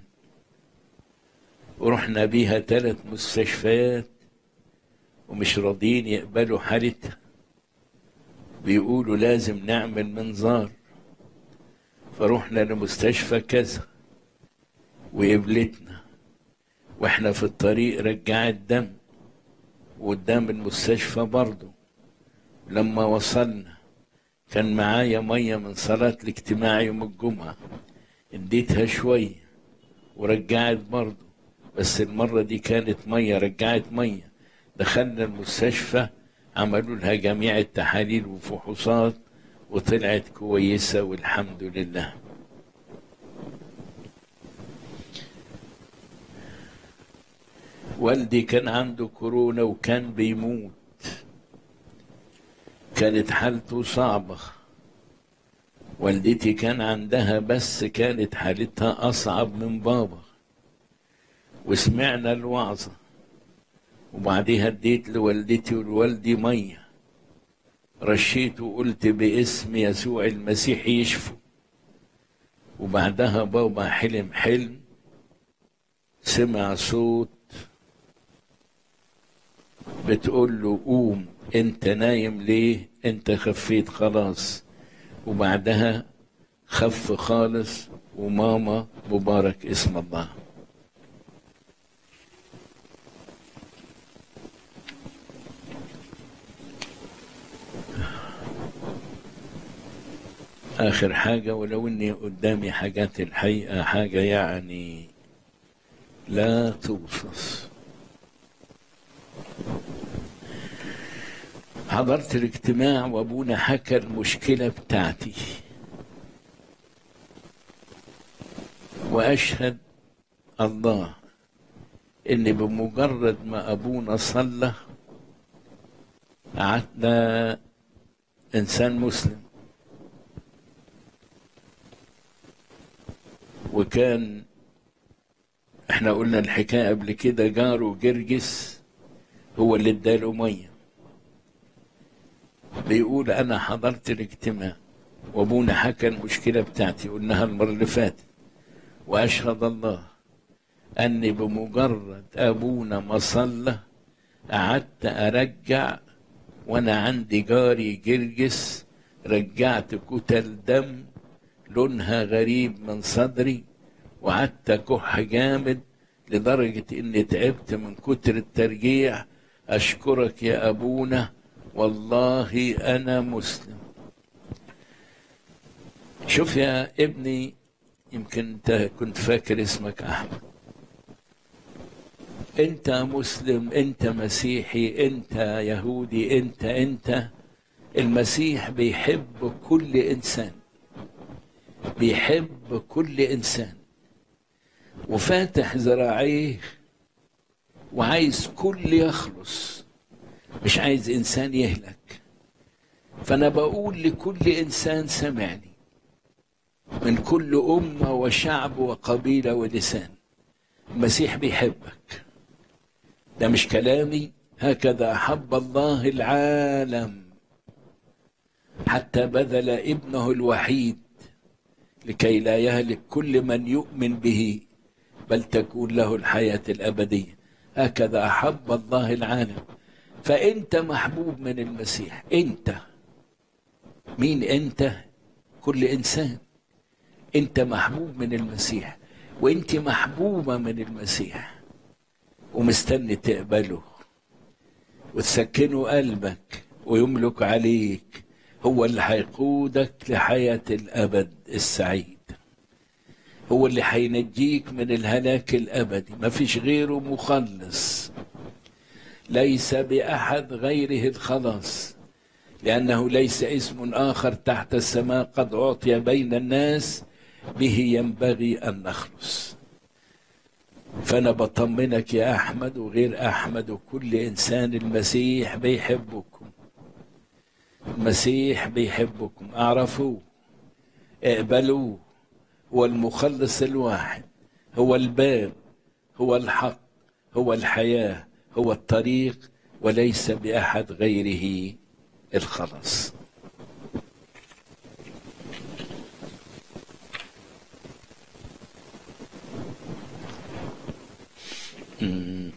ورحنا بيها ثلاث مستشفيات ومش راضيين يقبلوا حالتها بيقولوا لازم نعمل منظار فروحنا لمستشفى كذا وقبلتنا واحنا في الطريق رجعت دم وقدام المستشفى برضه لما وصلنا كان معايا مية من صلاة الاجتماع يوم الجمعة اديتها شوية ورجعت برضه بس المرة دي كانت مية رجعت مية دخلنا المستشفى عملوا لها جميع التحاليل وفحوصات وطلعت كويسة والحمد لله والدي كان عنده كورونا وكان بيموت كانت حالته صعبة والدتي كان عندها بس كانت حالتها أصعب من بابا وسمعنا الوعظة وبعديها اديت لوالدتي ولوالدي مية رشيت وقلت باسم يسوع المسيح يشفوا وبعدها بابا حلم حلم سمع صوت بتقول له قوم انت نايم ليه انت خفيت خلاص وبعدها خف خالص وماما مبارك اسم الله آخر حاجة ولو إني قدامي حاجات الحقيقة حاجة يعني لا توصف حضرت الاجتماع وابونا حكى المشكلة بتاعتي واشهد الله ان بمجرد ما ابونا صلى قعدنا انسان مسلم وكان احنا قلنا الحكايه قبل كده جاره جرجس هو اللي اداله ميه بيقول انا حضرت الاجتماع وابونا حكى المشكله بتاعتي قلناها المره اللي فاتت واشهد الله اني بمجرد ابونا ما صلى قعدت ارجع وانا عندي جاري جرجس رجعت كتل دم لونها غريب من صدري وقعدت اكح جامد لدرجه اني تعبت من كتر الترجيع اشكرك يا ابونا والله انا مسلم شوف يا ابني يمكن انت كنت فاكر اسمك احمد انت مسلم انت مسيحي انت يهودي انت انت المسيح بيحب كل انسان بيحب كل انسان وفاتح ذراعيه وعايز كل يخلص مش عايز انسان يهلك فانا بقول لكل انسان سمعني من كل امه وشعب وقبيله ولسان المسيح بيحبك ده مش كلامي هكذا احب الله العالم حتى بذل ابنه الوحيد لكي لا يهلك كل من يؤمن به بل تكون له الحياه الابديه هكذا احب الله العالم فانت محبوب من المسيح انت مين انت كل انسان انت محبوب من المسيح وانت محبوبه من المسيح ومستني تقبله وتسكنه قلبك ويملك عليك هو اللي هيقودك لحياة الأبد السعيد هو اللي هينجيك من الهلاك الأبدي ما فيش غيره مخلص ليس بأحد غيره الخلاص لأنه ليس اسم آخر تحت السماء قد أعطي بين الناس به ينبغي أن نخلص فأنا بطمنك يا أحمد وغير أحمد وكل إنسان المسيح بيحبكم المسيح بيحبكم اعرفوه اقبلوه هو المخلص الواحد هو الباب هو الحق هو الحياه هو الطريق وليس باحد غيره الخلاص مم.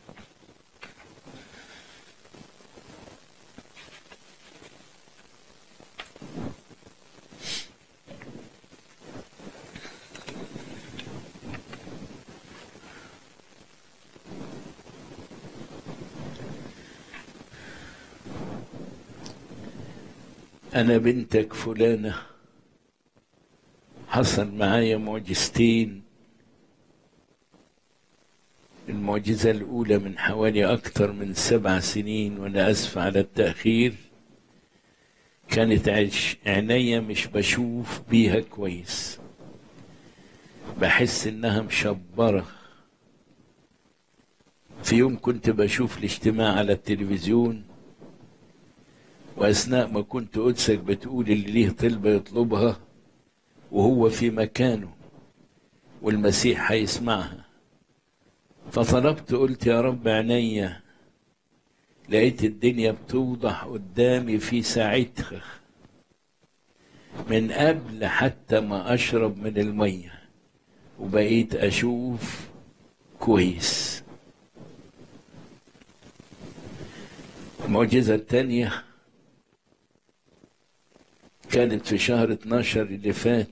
أنا بنتك فلانة حصل معايا معجزتين المعجزة الأولى من حوالي أكثر من سبع سنين وأنا أسف على التأخير كانت عش عينيا مش بشوف بيها كويس بحس إنها مشبرة في يوم كنت بشوف الاجتماع على التلفزيون وأثناء ما كنت قدسك بتقول اللي ليه طلبة يطلبها وهو في مكانه والمسيح هيسمعها فطلبت قلت يا رب عينيا لقيت الدنيا بتوضح قدامي في ساعتها من قبل حتى ما أشرب من المية وبقيت أشوف كويس المعجزة التانية كانت في شهر 12 اللي فات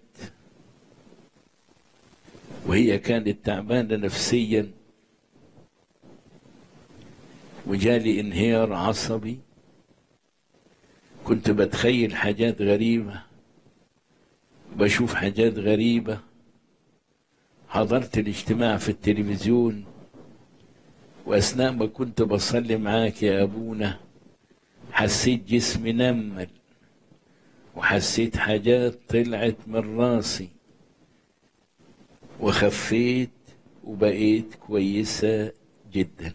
وهي كانت تعبانة نفسيا وجالي انهيار عصبي كنت بتخيل حاجات غريبة بشوف حاجات غريبة حضرت الاجتماع في التلفزيون وأثناء ما كنت بصلي معاك يا أبونا حسيت جسمي نمل وحسيت حاجات طلعت من راسي وخفيت وبقيت كويسة جدا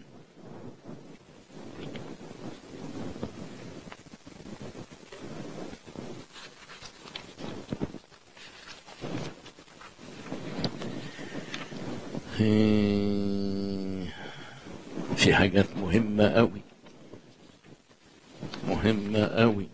في حاجات مهمة أوي مهمة أوي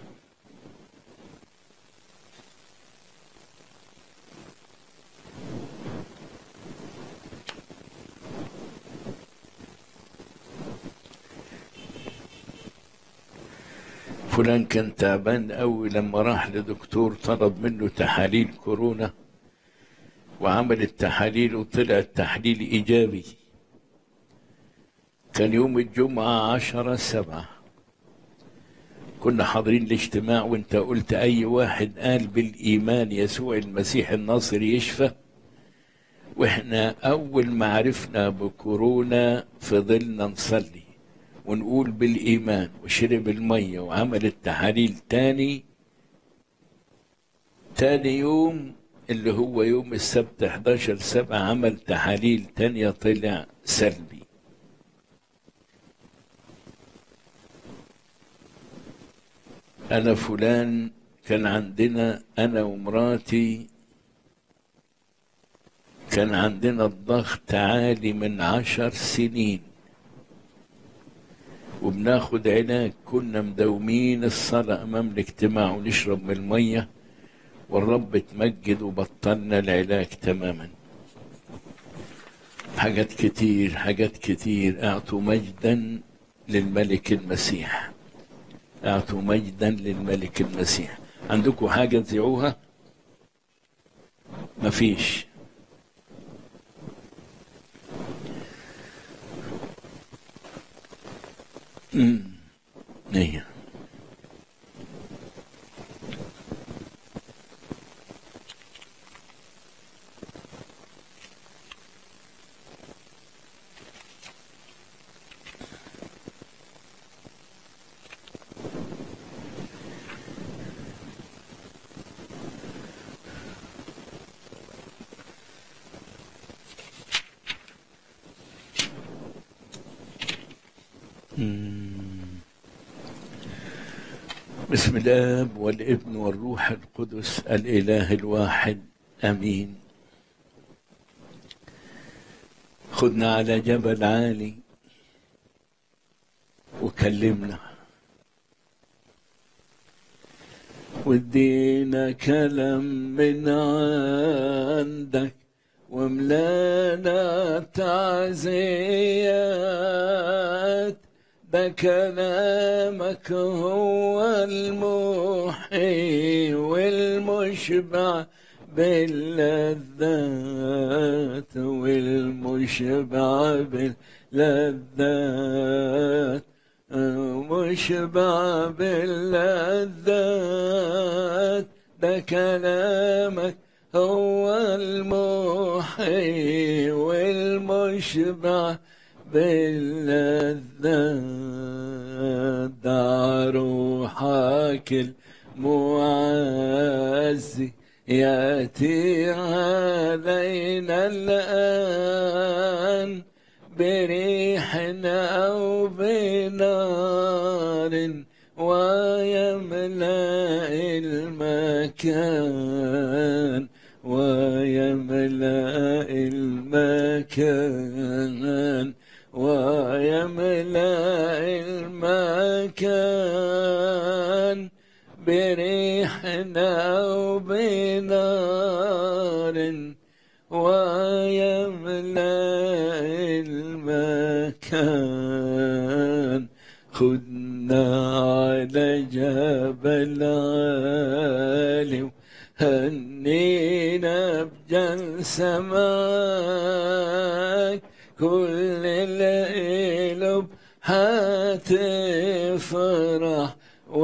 فلان كان تعبان قوي لما راح لدكتور طلب منه تحاليل كورونا وعمل التحاليل وطلع التحليل إيجابي كان يوم الجمعة عشرة سبعة كنا حاضرين الاجتماع وانت قلت أي واحد قال بالإيمان يسوع المسيح الناصر يشفى واحنا أول ما عرفنا بكورونا فضلنا نصلي ونقول بالإيمان وشرب المية وعمل التحاليل تاني تاني يوم اللي هو يوم السبت 11 سبعة عمل تحاليل تانية طلع سلبي أنا فلان كان عندنا أنا ومراتي كان عندنا الضغط عالي من عشر سنين وبناخد علاج كنا مداومين الصلاة أمام الاجتماع ونشرب من المية والرب تمجد وبطلنا العلاج تماما حاجات كتير حاجات كتير اعطوا مجدا للملك المسيح اعطوا مجدا للملك المسيح عندكم حاجة تذيعوها مفيش امم ايه بسم الاب والابن والروح القدس الاله الواحد امين خدنا على جبل عالي وكلمنا ودينا كلام من عندك وملانا تعزيات ده كلامك هو المحيي والمشبع باللذات والمشبع باللذات مشبع باللذات ده كلامك هو المحيي والمشبع باللذات دع روحك المعزي يأتي علينا الآن بريحنا أو بنار ويملأ المكان ويملأ المكان ويملأ المكان بريحنا أو بنار ويملأ المكان خدنا على جبل عالي هنينا بجلسة معاك كل القلوب هتفرح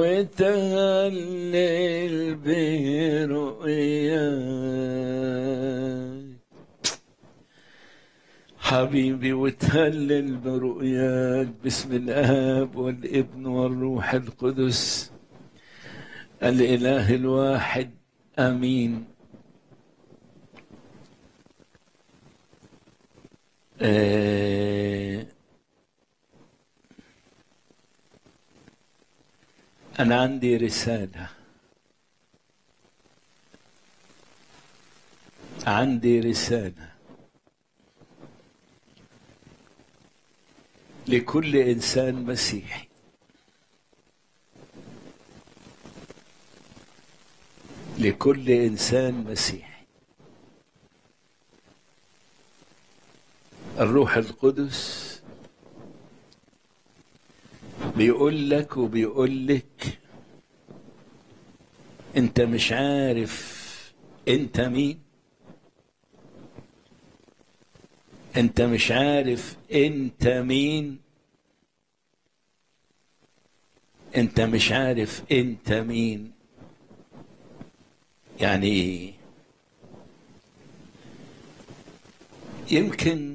وتهلل برؤياك حبيبي وتهلل برؤياك باسم الاب والابن والروح القدس الاله الواحد امين آه انا عندي رساله عندي رساله لكل انسان مسيحي لكل انسان مسيحي الروح القدس بيقول لك وبيقول لك انت مش عارف انت مين انت مش عارف انت مين انت مش عارف انت مين يعني ايه يمكن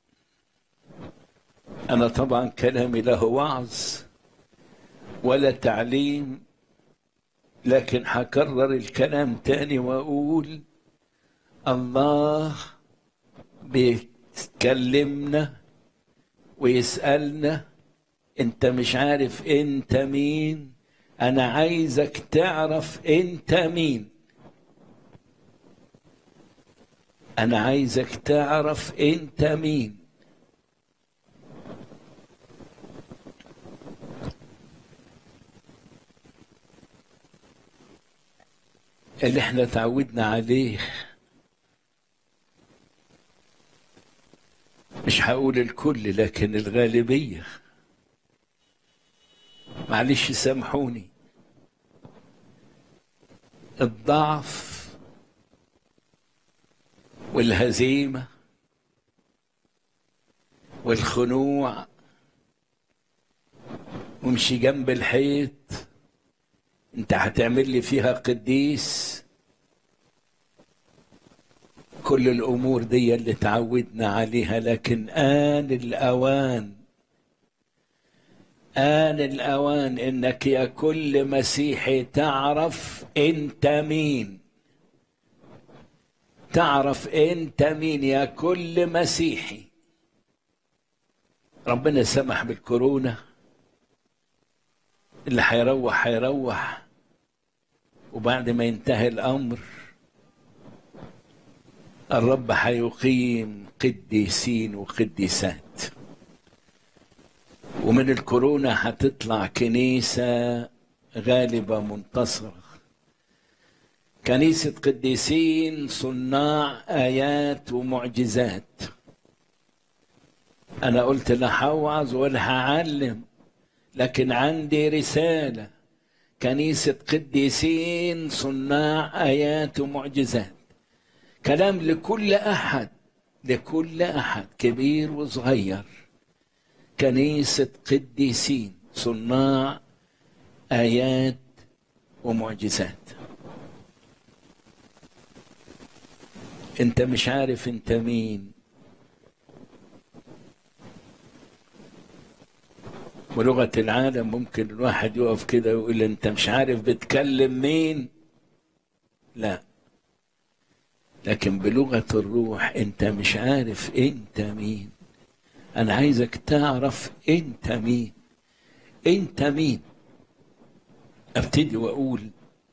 انا طبعا كلامي له وعظ ولا تعليم لكن هكرر الكلام تاني واقول الله بيتكلمنا ويسالنا انت مش عارف انت مين انا عايزك تعرف انت مين انا عايزك تعرف انت مين اللي احنا تعودنا عليه مش هقول الكل لكن الغالبية معلش سامحوني الضعف والهزيمة والخنوع وامشي جنب الحيط انت هتعمل لي فيها قديس كل الامور دي اللي تعودنا عليها لكن ان الاوان ان الاوان انك يا كل مسيحي تعرف انت مين تعرف انت مين يا كل مسيحي ربنا سمح بالكورونا اللي هيروح هيروح وبعد ما ينتهي الامر الرب هيقيم قديسين وقديسات ومن الكورونا هتطلع كنيسة غالبة منتصرة كنيسة قديسين صناع آيات ومعجزات أنا قلت لا هوعظ ولا هعلم لكن عندي رسالة كنيسة قديسين صناع آيات ومعجزات كلام لكل أحد لكل أحد كبير وصغير كنيسة قديسين صناع آيات ومعجزات انت مش عارف انت مين ولغة العالم ممكن الواحد يقف كده ويقول انت مش عارف بتكلم مين لا لكن بلغة الروح انت مش عارف انت مين انا عايزك تعرف انت مين انت مين ابتدي واقول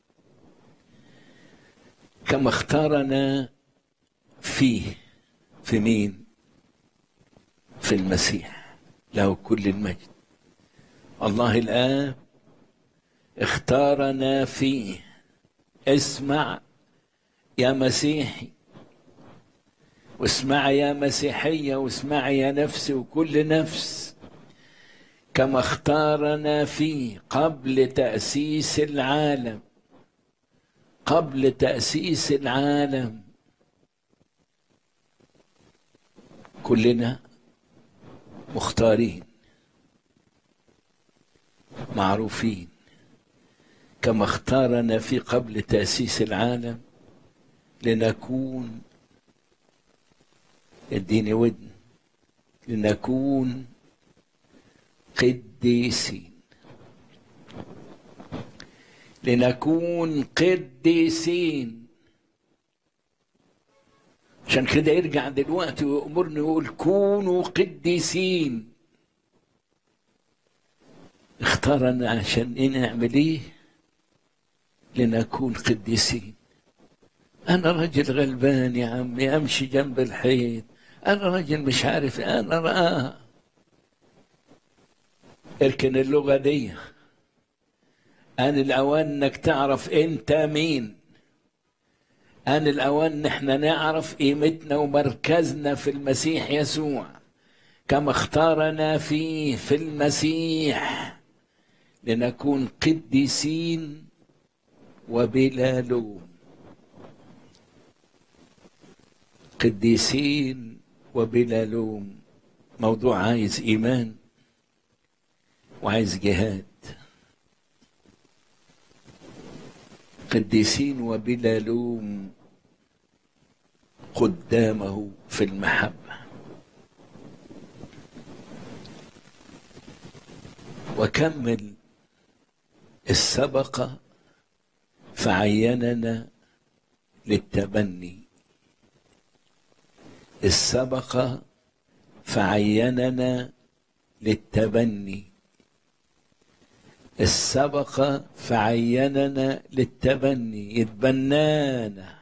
كما اختارنا فيه في مين في المسيح له كل المجد الله الآب اختارنا فيه اسمع يا مسيحي واسمع يا مسيحية واسمع يا نفسي وكل نفس كما اختارنا فيه قبل تأسيس العالم قبل تأسيس العالم كلنا مختارين معروفين كما اختارنا في قبل تأسيس العالم لنكون اديني ودن لنكون قديسين لنكون قديسين عشان كده يرجع دلوقتي ويأمرني ويقول كونوا قديسين اختارنا عشان ايه نعمل ايه لنكون قديسين انا راجل غلبان يا عمي امشي جنب الحيط انا راجل مش عارف انا رآه اركن اللغة دي أن الأوان إنك تعرف أنت مين أن الأوان إحنا نعرف قيمتنا ومركزنا في المسيح يسوع كما اختارنا فيه في المسيح لنكون قديسين وبلا لوم قديسين وبلا لوم موضوع عايز إيمان وعايز جهاد قديسين وبلا لوم قدامه في المحبة وكمل السبق فعيننا للتبني السبق فعيننا للتبني السبق فعيننا للتبني يتبنانا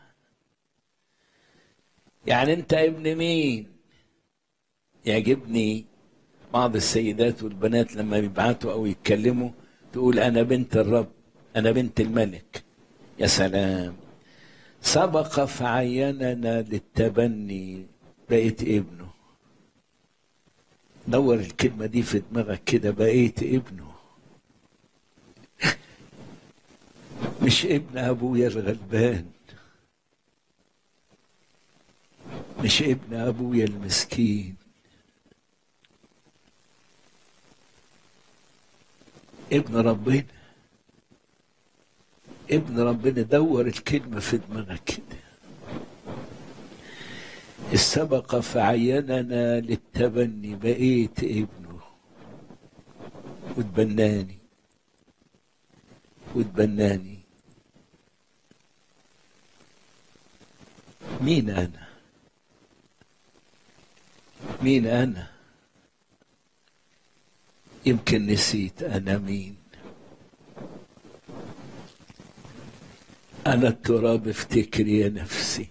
يعني انت ابن مين يعجبني بعض السيدات والبنات لما بيبعتوا او يتكلموا تقول انا بنت الرب انا بنت الملك يا سلام سبق فعيننا للتبني بقيت ابنه دور الكلمه دي في دماغك كده بقيت ابنه مش ابن ابويا الغلبان مش ابن ابويا المسكين ابن ربنا ابن ربنا دور الكلمة في دماغك كده السبق فعيننا للتبني بقيت ابنه وتبناني وتبناني مين انا مين انا يمكن نسيت انا مين انا التراب افتكري يا نفسي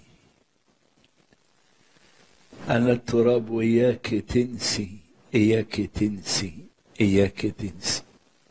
انا التراب وياك تنسي اياك تنسي اياك تنسي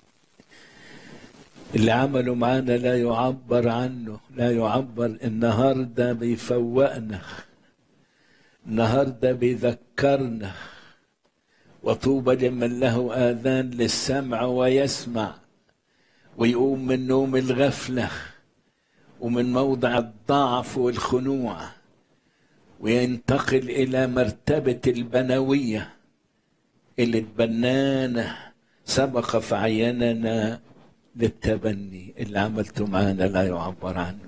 اللي عمله معانا لا يعبر عنه لا يعبر النهارده بيفوقنا النهارده بيذكرنا وطوبى لمن له آذان للسمع ويسمع ويقوم من نوم الغفلة ومن موضع الضعف والخنوع وينتقل إلى مرتبة البنوية اللي تبنانا سبق فعيننا للتبني اللي عملته معانا لا يعبر عنه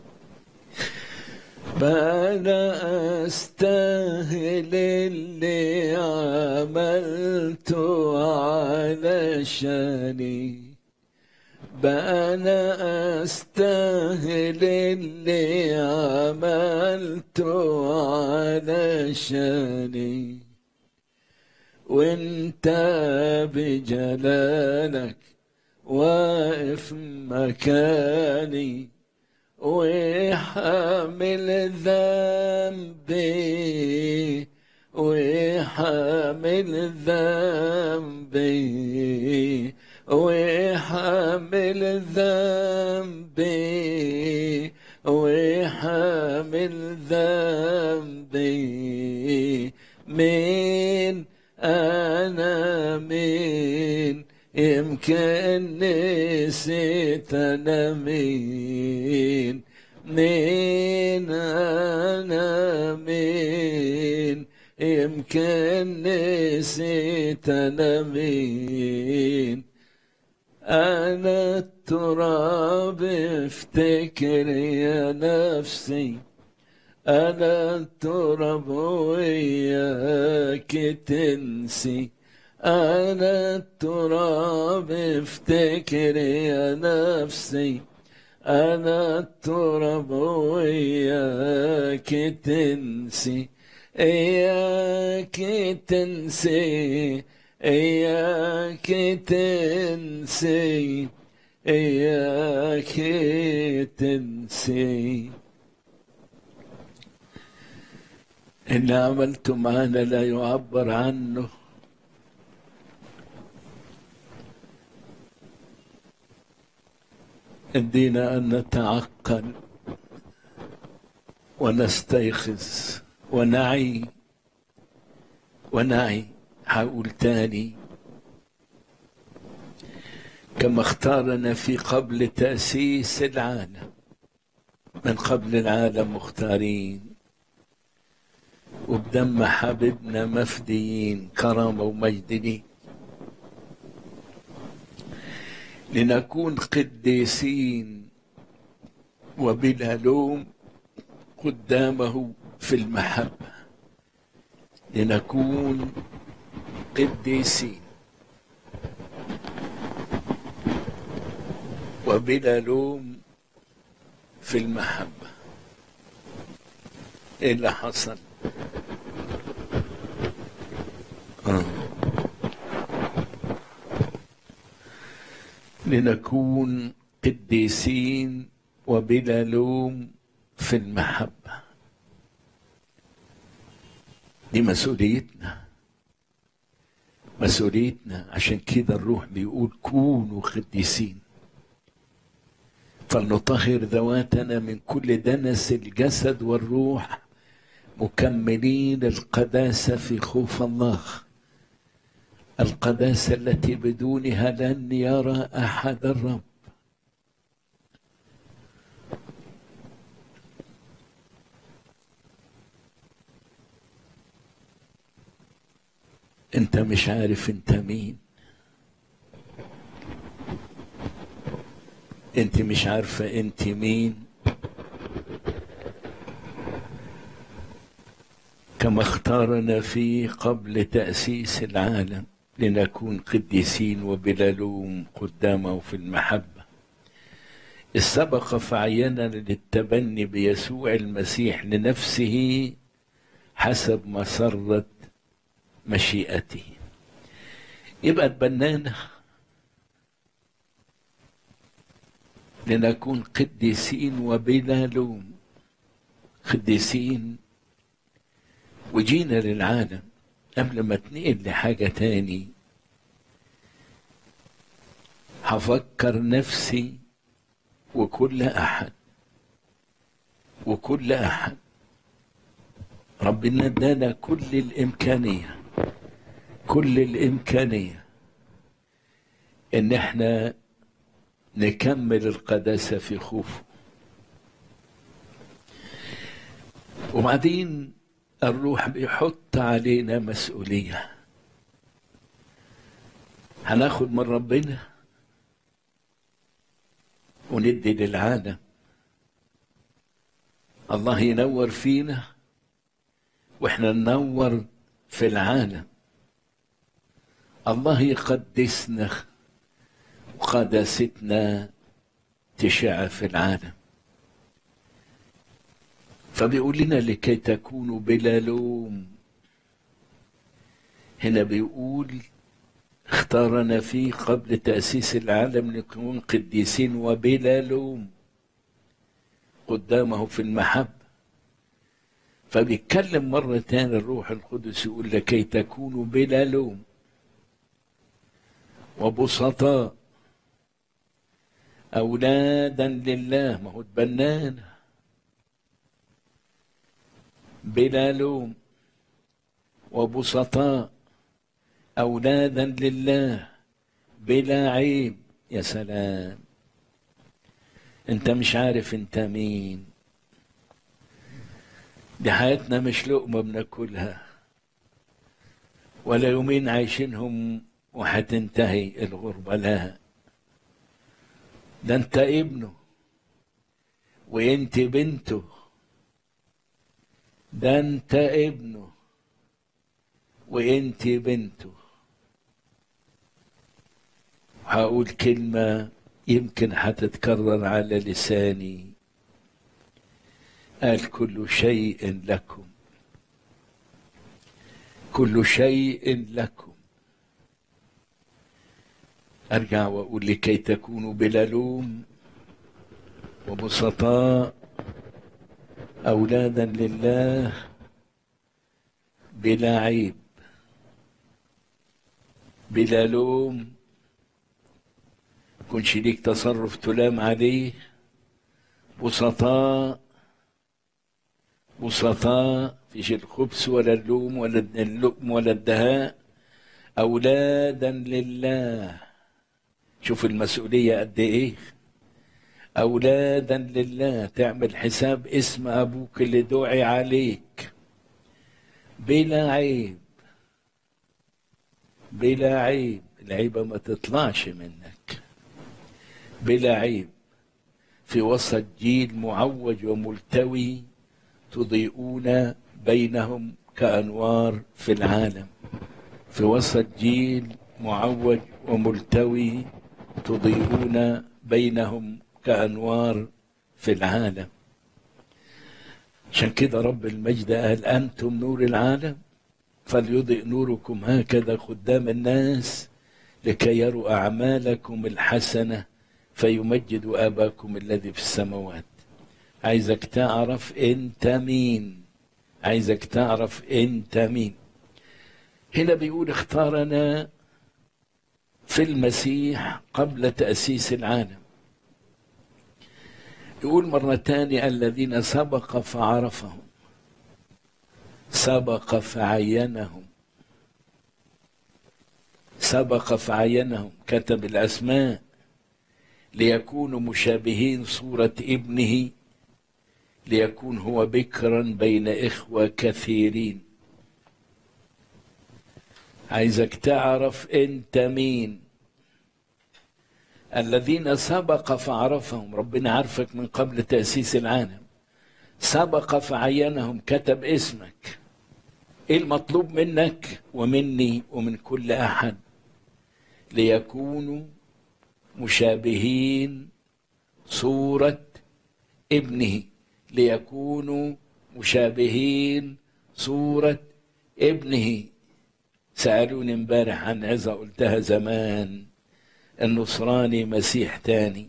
فأنا أستاهل اللي عملته علشاني بقى أنا أستاهل اللي عملته علشاني وانت بجلالك واقف مكاني وحامل ذنبي وحامل ذنبي وحامل ذنبي وحامل ذنبي مين أنا مين يمكن نسيت أنا مين مين أنا مين يمكن نسيت أنا مين أنا التراب افتكر يا نفسي أنا التراب وياك تنسي أنا التراب افتكر يا نفسي أنا التراب وياك تنسي إياك تنسي إياك تنسي إياك تنسي اللي عملته معانا لا يعبر عنه ادينا ان نتعقل ونستيقظ ونعي ونعي هقول تاني كما اختارنا في قبل تأسيس العالم من قبل العالم مختارين وبدم حبيبنا مفديين كرامة ومجد ليك لنكون قديسين وبلا لوم قدامه في المحبة لنكون قديسين وبلا لوم في المحبة ايه اللي حصل آه. لنكون قديسين وبلا لوم في المحبة دي مسؤوليتنا مسؤوليتنا عشان كده الروح بيقول كونوا قديسين فلنطهر ذواتنا من كل دنس الجسد والروح مكملين القداسة في خوف الله القداسة التي بدونها لن يرى أحد الرب انت مش عارف انت مين انت مش عارفة انت مين كما اختارنا فيه قبل تأسيس العالم لنكون قديسين وبلا لوم قدامه في المحبة السبق فعينا للتبني بيسوع المسيح لنفسه حسب مسرة مشيئته يبقى تبنانا لنكون قديسين وبلا لوم قديسين وجينا للعالم قبل ما تنقل لحاجة تاني هفكر نفسي وكل أحد وكل أحد ربنا ادانا كل الإمكانية كل الإمكانية إن إحنا نكمل القداسة في خوفه وبعدين الروح بيحط علينا مسؤولية هناخد من ربنا وندي للعالم الله ينور فينا واحنا ننور في العالم الله يقدسنا وقداستنا تشع في العالم فبيقول لنا لكي تكونوا بلا لوم هنا بيقول اختارنا فيه قبل تأسيس العالم نكون قديسين وبلا لوم قدامه في المحبة فبيتكلم مرة تاني الروح القدس يقول لكي تكونوا بلا لوم وبسطاء أولادا لله ما هو تبنانا بلا لوم وبسطاء أولادا لله بلا عيب يا سلام انت مش عارف انت مين دي حياتنا مش لقمة بناكلها ولا يومين عايشينهم وهتنتهي الغربة لا ده انت ابنه وانت بنته ده انت ابنه وانت بنته هقول كلمة يمكن هتتكرر على لساني قال كل شيء لكم كل شيء لكم ارجع واقول لكي تكونوا بلا لوم وبسطاء اولادا لله بلا عيب بلا لوم يكونش ليك تصرف تلام عليه بسطاء بسطاء فيش الخبث ولا اللوم ولا اللؤم ولا الدهاء أولادا لله شوف المسؤولية قد إيه أولادا لله تعمل حساب اسم أبوك اللي دعي عليك بلا عيب بلا عيب العيبة ما تطلعش منك بلا عيب في وسط جيل معوج وملتوي تضيئون بينهم كأنوار في العالم في وسط جيل معوج وملتوي تضيئون بينهم كأنوار في العالم عشان كده رب المجد قال أنتم نور العالم فليضئ نوركم هكذا قدام الناس لكي يروا أعمالكم الحسنة فيمجدوا آباكم الذي في السماوات عايزك تعرف أنت مين عايزك تعرف أنت مين هنا بيقول اختارنا في المسيح قبل تأسيس العالم يقول مرة تانية الذين سبق فعرفهم سبق فعينهم سبق فعينهم كتب الأسماء ليكونوا مشابهين صورة ابنه ليكون هو بكرا بين إخوة كثيرين عايزك تعرف أنت مين الذين سبق فعرفهم ربنا عارفك من قبل تأسيس العالم سبق فعينهم كتب اسمك ايه المطلوب منك ومني ومن كل احد ليكونوا مشابهين صورة ابنه ليكونوا مشابهين صورة ابنه سألوني امبارح عن عظة قلتها زمان النصراني مسيح تاني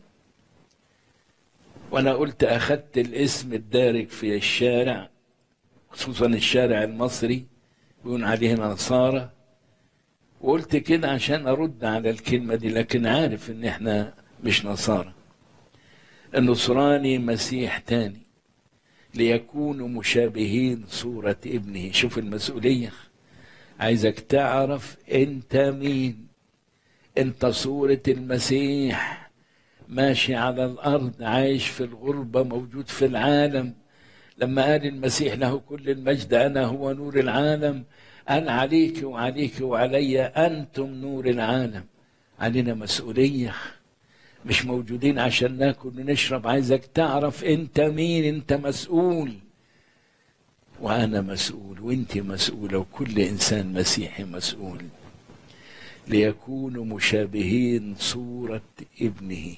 وانا قلت اخدت الاسم الدارج في الشارع خصوصا الشارع المصري بيقول عليه نصارى وقلت كده عشان ارد على الكلمة دي لكن عارف ان احنا مش نصارى النصراني مسيح تاني ليكونوا مشابهين صورة ابنه شوف المسؤولية عايزك تعرف انت مين انت صورة المسيح ماشي على الارض عايش في الغربة موجود في العالم لما قال المسيح له كل المجد انا هو نور العالم قال عليك وعليك وعلي انتم نور العالم علينا مسؤولية مش موجودين عشان ناكل ونشرب عايزك تعرف انت مين انت مسؤول وانا مسؤول وانت مسؤولة وكل انسان مسيحي مسؤول ليكونوا مشابهين صورة ابنه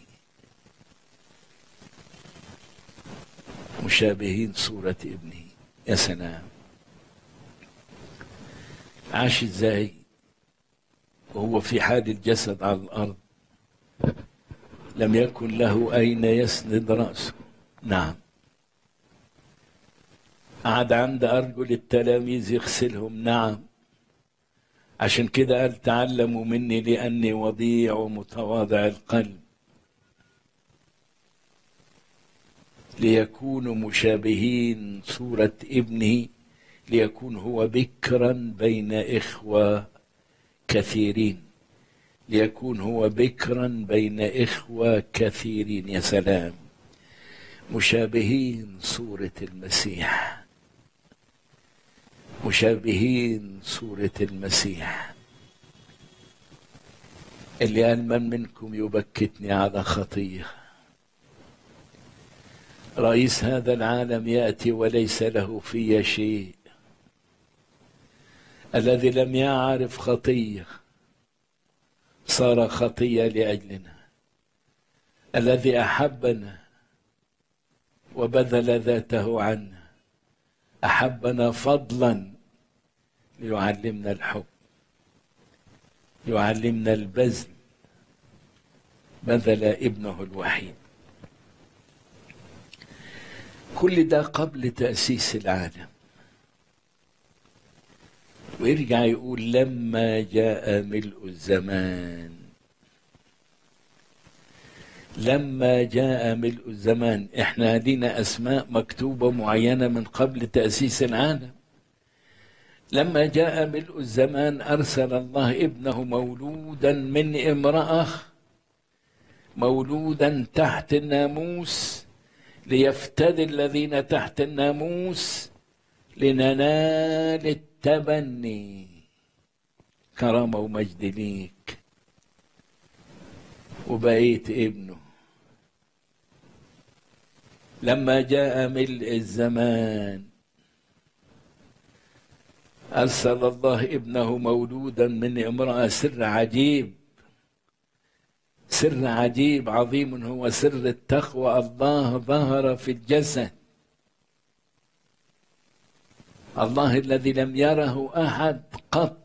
مشابهين صورة ابنه يا سلام عاش ازاي وهو في حال الجسد على الارض لم يكن له اين يسند راسه نعم قعد عند ارجل التلاميذ يغسلهم نعم عشان كده قال تعلموا مني لاني وضيع ومتواضع القلب ليكونوا مشابهين صوره ابنه ليكون هو بكرا بين اخوه كثيرين ليكون هو بكرا بين اخوه كثيرين يا سلام مشابهين صوره المسيح مشابهين صوره المسيح اللي قال من منكم يبكتني على خطيه رئيس هذا العالم ياتي وليس له في شيء الذي لم يعرف خطيه صار خطيه لاجلنا الذي احبنا وبذل ذاته عنا احبنا فضلا ليعلمنا الحب يعلمنا البذل بذل ابنه الوحيد كل ده قبل تاسيس العالم ويرجع يقول لما جاء ملء الزمان لما جاء ملء الزمان احنا لينا اسماء مكتوبه معينه من قبل تاسيس العالم لما جاء ملء الزمان ارسل الله ابنه مولودا من امراه مولودا تحت الناموس ليفتدي الذين تحت الناموس لننال التبني كرامة ومجد ليك وبقيت ابنه لما جاء ملء الزمان أرسل الله ابنه مولودا من امرأة سر عجيب سر عجيب عظيم هو سر التقوى الله ظهر في الجسد الله الذي لم يره احد قط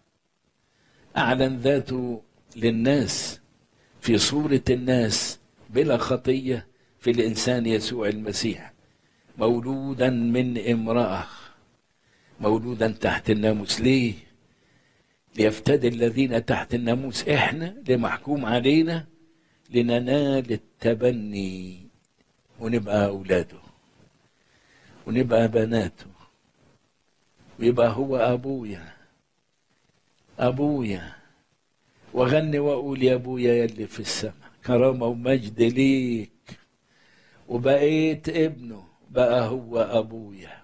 اعلن ذاته للناس في صوره الناس بلا خطيه في الانسان يسوع المسيح مولودا من امراه مولودا تحت الناموس ليه ليفتدي الذين تحت الناموس احنا لمحكوم علينا لننال التبني ونبقى اولاده ونبقى بناته ويبقى هو ابويا ابويا وغني واقول يا ابويا يلي في السماء كرامه ومجد ليك وبقيت ابنه بقى هو ابويا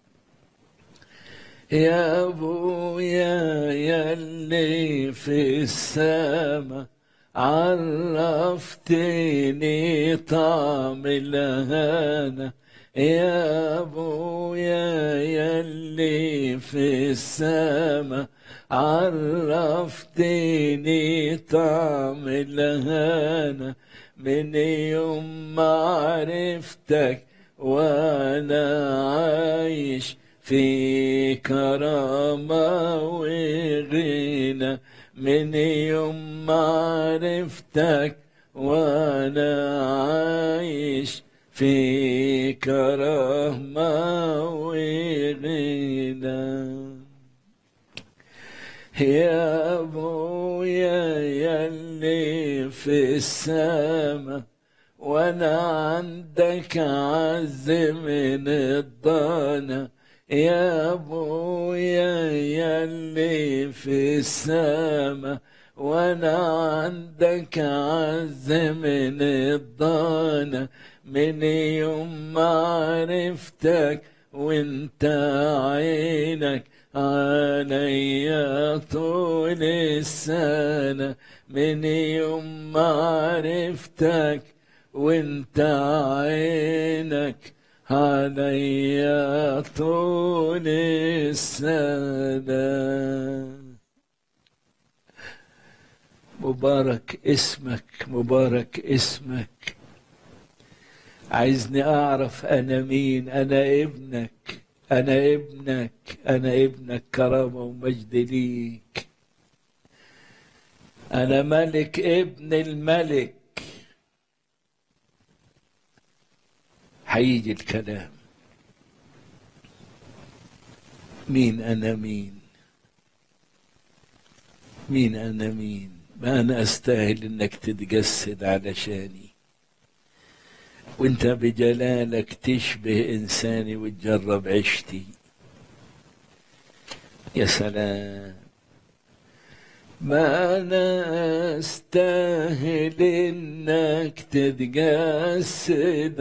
يا ابويا يلي في السما عرفتني طعم الهنا يا ابويا يلي في السما عرفتني طعم الهنا من يوم ما عرفتك وانا عايش في كرامة وغنى من يوم ما عرفتك وانا عايش في كرامة وغنى يا ابويا يلي في السما وانا عندك عز من الضنا يا ابويا يلي في السما وانا عندك عز من الضنا من يوم ما عرفتك وانت عينك عليا طول السنة من يوم ما عرفتك وانت عينك عليا طول السنة مبارك اسمك مبارك اسمك عايزني اعرف انا مين انا ابنك انا ابنك انا ابنك كرامه ومجد ليك انا ملك ابن الملك هيجي الكلام مين انا مين مين انا مين ما انا استاهل انك تتجسد علشاني وانت بجلالك تشبه انساني وتجرب عشتي يا سلام ما انا استاهل انك تتجسد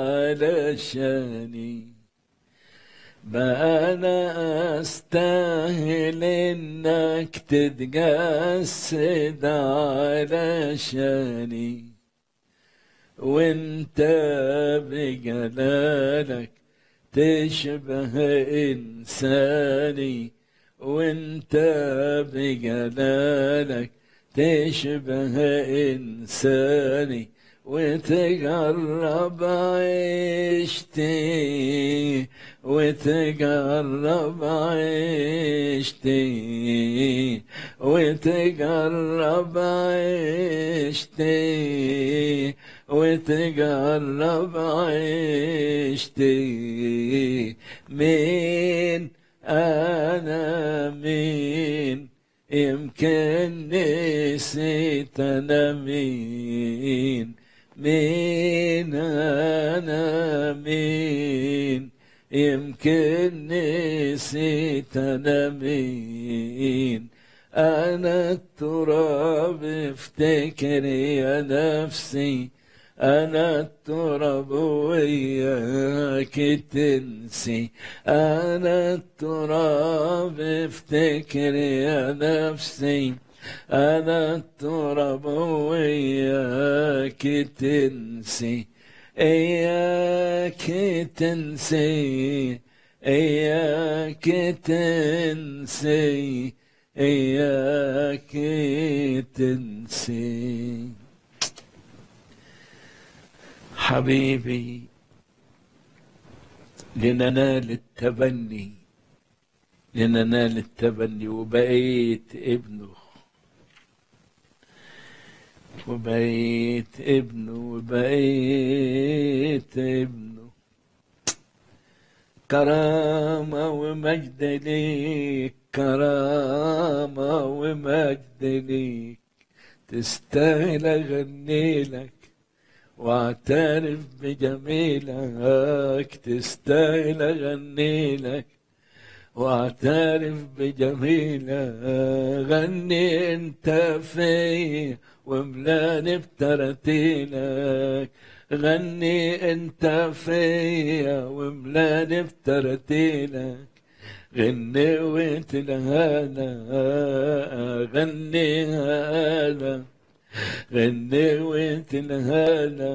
علشاني ما انا استاهل انك تتجسد علشاني وانت بجلالك تشبه انساني وانت بجلالك تشبه انساني وتقرب عيشتي وتقرب عيشتي وتقرب عيشتي وتقرب عيشتي مين أنا مين يمكن نسيت أنا مين مين أنا مين يمكن نسيت أنا مين أنا التراب افتكر يا نفسي أنا التراب وياك تنسي أنا التراب افتكر يا نفسي أنا التراب وياك تنسي إياك تنسي إياك تنسي إياك تنسي حبيبي لننال التبني لننال التبني وبقيت ابنه وبقيت ابنه وبقيت ابنه كرامة ومجد ليك كرامة ومجد ليك تستاهل أغني لك واعترف بجميلك تستاهل اغني لك واعترف بجميلك غني انت في وملاني بترتيلك غني انت فيا وملاني بترتيلك غني وتلهانا غني هانا غني وانت الهنا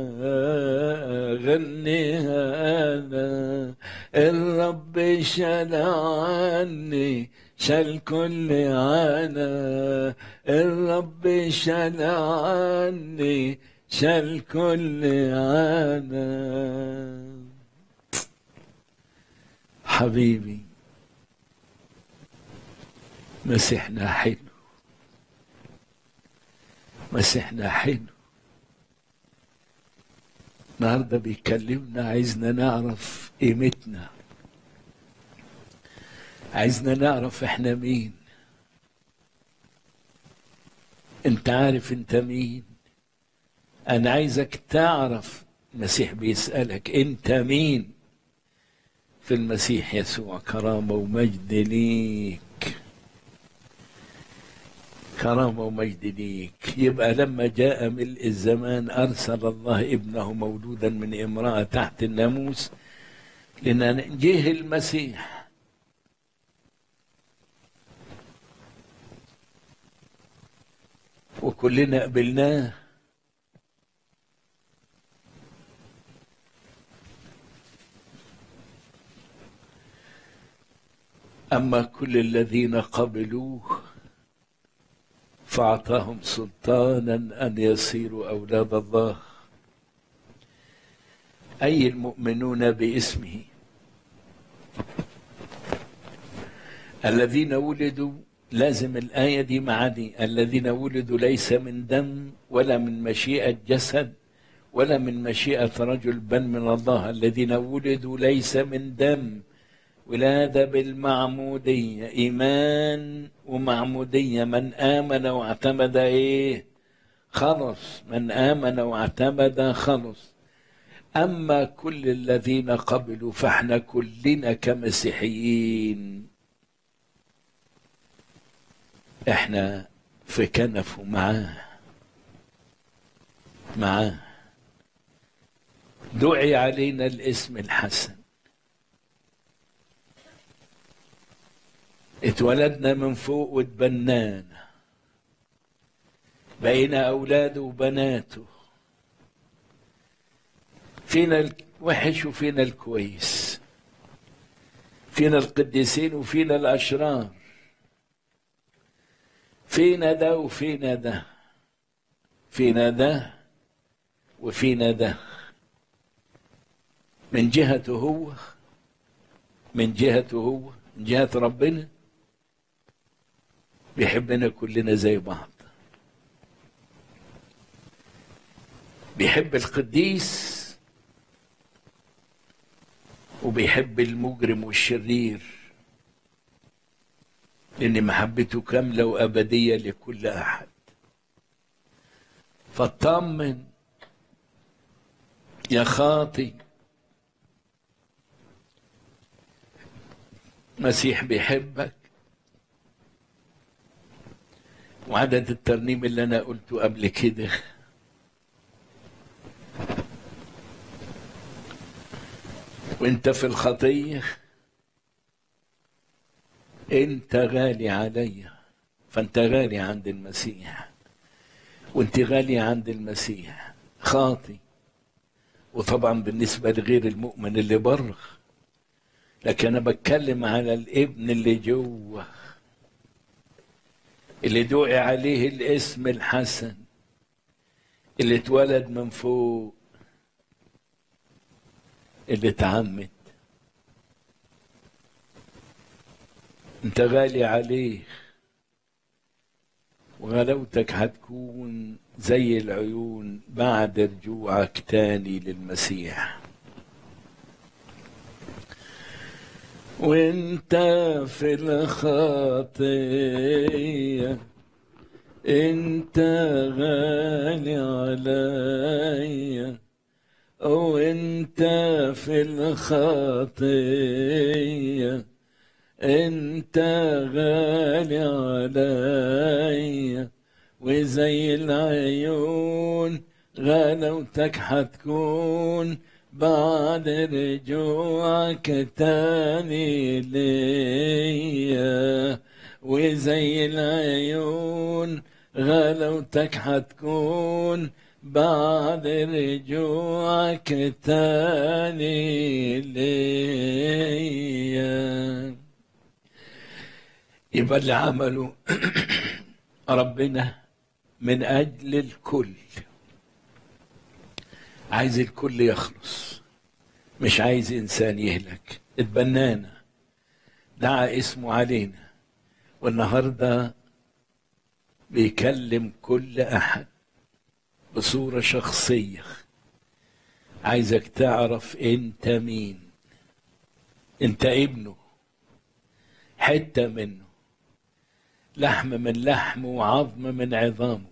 غنيها انا الرب شال عني شال كل عنا الرب شال عني شال كل عنا حبيبي مسيحنا حلو مسيحنا حلو النهارده بيكلمنا عايزنا نعرف قيمتنا عايزنا نعرف احنا مين انت عارف انت مين انا عايزك تعرف المسيح بيسألك انت مين في المسيح يسوع كرامة ومجد ليك كرامة ومجد ليك يبقى لما جاء ملء الزمان أرسل الله ابنه مولودا من امرأة تحت الناموس لأن جه المسيح وكلنا قبلناه أما كل الذين قبلوه فأعطاهم سلطانا أن يصيروا أولاد الله أي المؤمنون باسمه الذين ولدوا لازم الآية دي معاني الذين ولدوا ليس من دم ولا من مشيئة جسد ولا من مشيئة رجل بل من الله الذين ولدوا ليس من دم ولادة بالمعمودية إيمان ومعمودية من آمن واعتمد إيه خلص من آمن واعتمد خلص أما كل الذين قبلوا فاحنا كلنا كمسيحيين احنا في كنف معاه معاه دعي علينا الاسم الحسن اتولدنا من فوق واتبنانا بقينا اولاده وبناته فينا الوحش وفينا الكويس فينا القديسين وفينا الاشرار فينا ده وفينا ده فينا ده وفينا ده من جهته هو من جهته هو من جهة ربنا بيحبنا كلنا زي بعض بيحب القديس وبيحب المجرم والشرير لأن محبته كاملة وأبدية لكل أحد فاطمن يا خاطي مسيح بيحبك وعدد الترنيم اللي أنا قلته قبل كده وانت في الخطيه انت غالي عليا فانت غالي عند المسيح وانت غالية عند المسيح خاطي وطبعا بالنسبة لغير المؤمن اللي بره لكن انا بتكلم على الابن اللي جوه اللي دعي عليه الاسم الحسن اللي اتولد من فوق اللي اتعمد انت غالي عليه وغلاوتك هتكون زي العيون بعد رجوعك تاني للمسيح وانت في الخطيه انت غالي عليا وانت في الخطيه انت غالي عليا وزي العيون غلاوتك حتكون بعد رجوعك تاني ليا وزي العيون غلاوتك حتكون بعد رجوعك تاني ليا يبقى اللي عمله ربنا من أجل الكل عايز الكل يخلص مش عايز إنسان يهلك اتبنانا دعا اسمه علينا والنهارده بيكلم كل أحد بصورة شخصية عايزك تعرف انت مين انت ابنه حتة منه لحم من لحمه وعظم من عظامه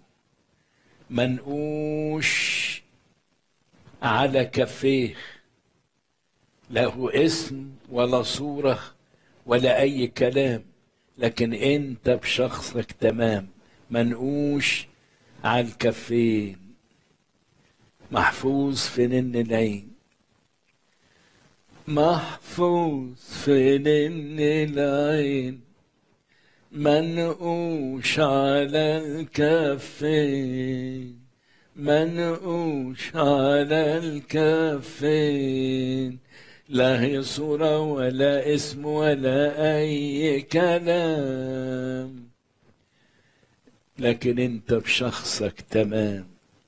منقوش على كفيه له اسم ولا صورة ولا أي كلام لكن أنت بشخصك تمام منقوش على الكفين محفوظ في نن العين محفوظ في نن العين منقوش على الكفين منقوش على الكفين لا هي صورة ولا اسم ولا أي كلام لكن أنت بشخصك تمام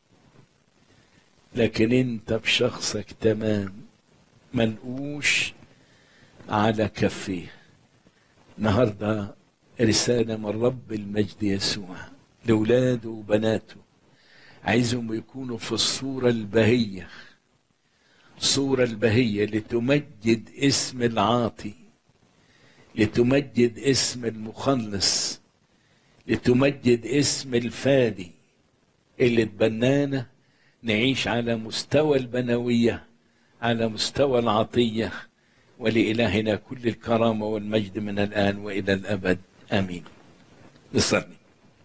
لكن أنت بشخصك تمام منقوش على كفيه النهارده رسالة من رب المجد يسوع لأولاده وبناته عايزهم يكونوا في الصورة البهية الصورة البهية لتمجد اسم العاطي لتمجد اسم المخلص لتمجد اسم الفادي اللي تبنانا نعيش على مستوى البنوية على مستوى العطية ولإلهنا كل الكرامة والمجد من الآن وإلى الأبد آمين نصلي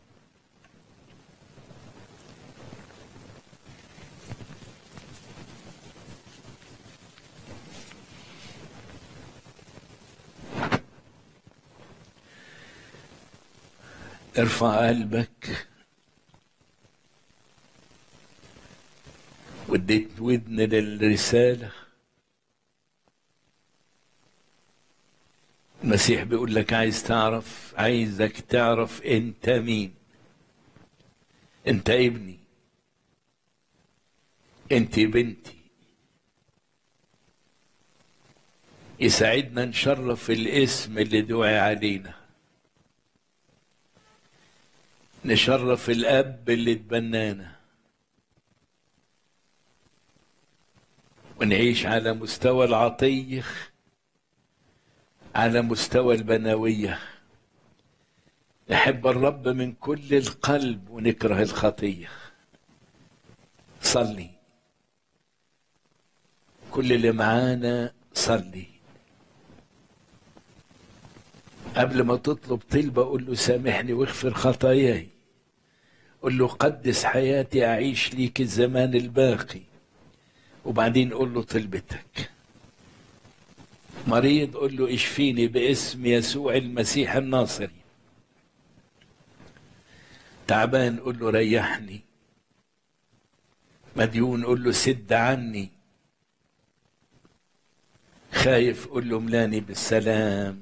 ارفع قلبك واديت ودن للرسالة المسيح بيقول لك عايز تعرف عايزك تعرف انت مين انت ابني انت بنتي يساعدنا نشرف الاسم اللي دعي علينا نشرف الاب اللي تبنانا ونعيش على مستوى العطيه على مستوى البنويه نحب الرب من كل القلب ونكره الخطيه صلي كل اللي معانا صلي قبل ما تطلب طلبة قول له سامحني واغفر خطاياي قول له قدس حياتي أعيش ليك الزمان الباقي وبعدين قول له طلبتك مريض قول له اشفيني باسم يسوع المسيح الناصري تعبان قول له ريحني مديون قول له سد عني خايف قول له ملاني بالسلام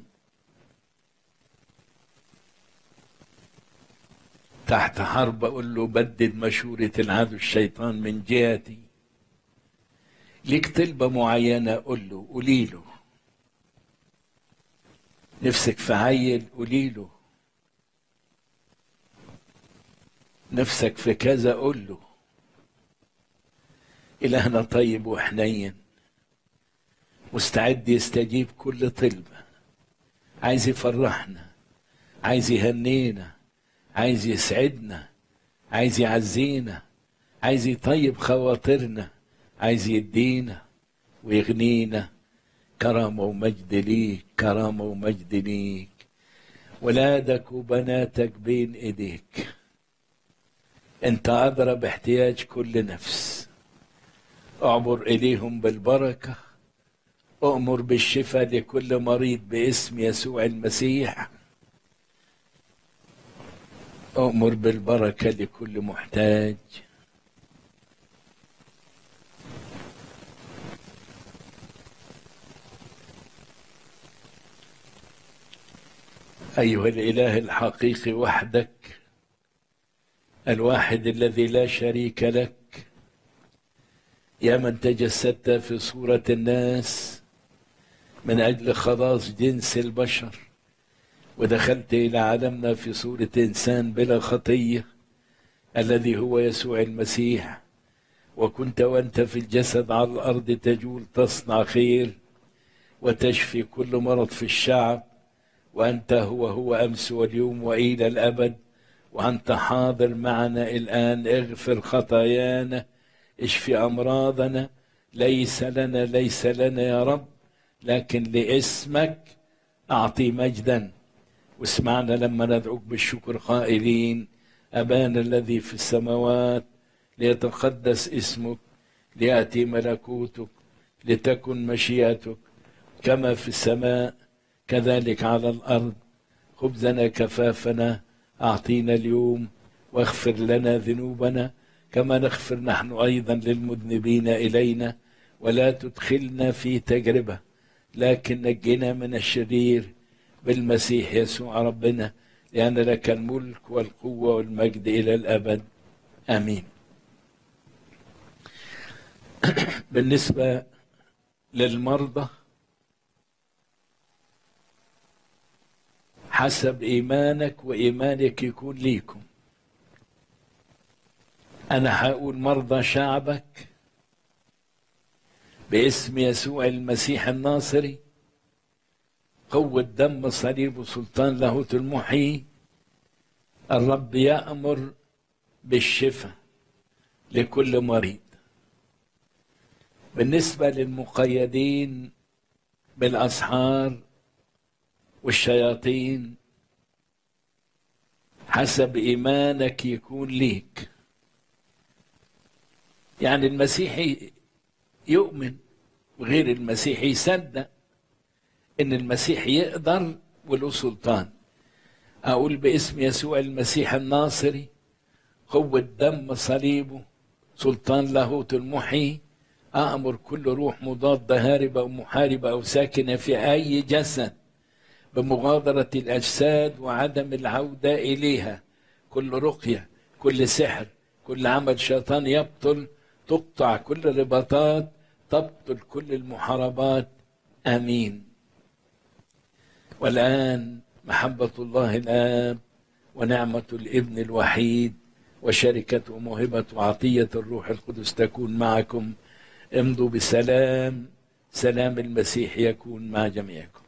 تحت حرب اقول له بدد مشورة العدو الشيطان من جهتي ليك طلبة معينة قول له قولي له نفسك في عيل قولي له نفسك في كذا قول له إلهنا طيب وحنين مستعد يستجيب كل طلبة عايز يفرحنا عايز يهنينا عايز يسعدنا عايز يعزينا عايز يطيب خواطرنا عايز يدينا ويغنينا كرامة ومجد ليك كرامة ومجد ليك ولادك وبناتك بين ايديك انت ادرى باحتياج كل نفس اعبر اليهم بالبركه أؤمر بالشفاء لكل مريض باسم يسوع المسيح أؤمر بالبركة لكل محتاج أيها الإله الحقيقي وحدك الواحد الذي لا شريك لك يا من تجسدت في صورة الناس من أجل خلاص جنس البشر ودخلت إلى عالمنا في صورة إنسان بلا خطية الذي هو يسوع المسيح وكنت وأنت في الجسد على الأرض تجول تصنع خير وتشفي كل مرض في الشعب وأنت هو هو أمس واليوم وإلى الأبد وأنت حاضر معنا الآن اغفر خطايانا اشفي أمراضنا ليس لنا ليس لنا يا رب لكن لاسمك أعطي مجدا واسمعنا لما ندعوك بالشكر قائلين أبانا الذي في السماوات ليتقدس اسمك ليأتي ملكوتك لتكن مشيئتك كما في السماء كذلك على الأرض خبزنا كفافنا أعطينا اليوم واغفر لنا ذنوبنا كما نغفر نحن أيضا للمذنبين إلينا ولا تدخلنا في تجربة لكن نجنا من الشرير بالمسيح يسوع ربنا لأن لك الملك والقوة والمجد إلى الأبد آمين بالنسبة للمرضى حسب إيمانك وإيمانك يكون ليكم أنا هقول مرضى شعبك باسم يسوع المسيح الناصري قوة دم صليب سلطان لاهوت المحيي الرب يأمر بالشفاء لكل مريض بالنسبة للمقيدين بالأسحار والشياطين حسب إيمانك يكون ليك يعني المسيحي يؤمن وغير المسيحي يصدق ان المسيح يقدر وله سلطان اقول باسم يسوع المسيح الناصري قوة دم صليبه سلطان لاهوت المحيي أأمر كل روح مضادة هاربة أو محاربة أو ساكنة في أي جسد بمغادرة الأجساد وعدم العودة إليها كل رقية كل سحر كل عمل شيطان يبطل تقطع كل الرباطات تبطل كل المحاربات آمين والآن محبة الله الآب ونعمة الابن الوحيد وشركة وموهبة وعطية الروح القدس تكون معكم امضوا بسلام سلام المسيح يكون مع جميعكم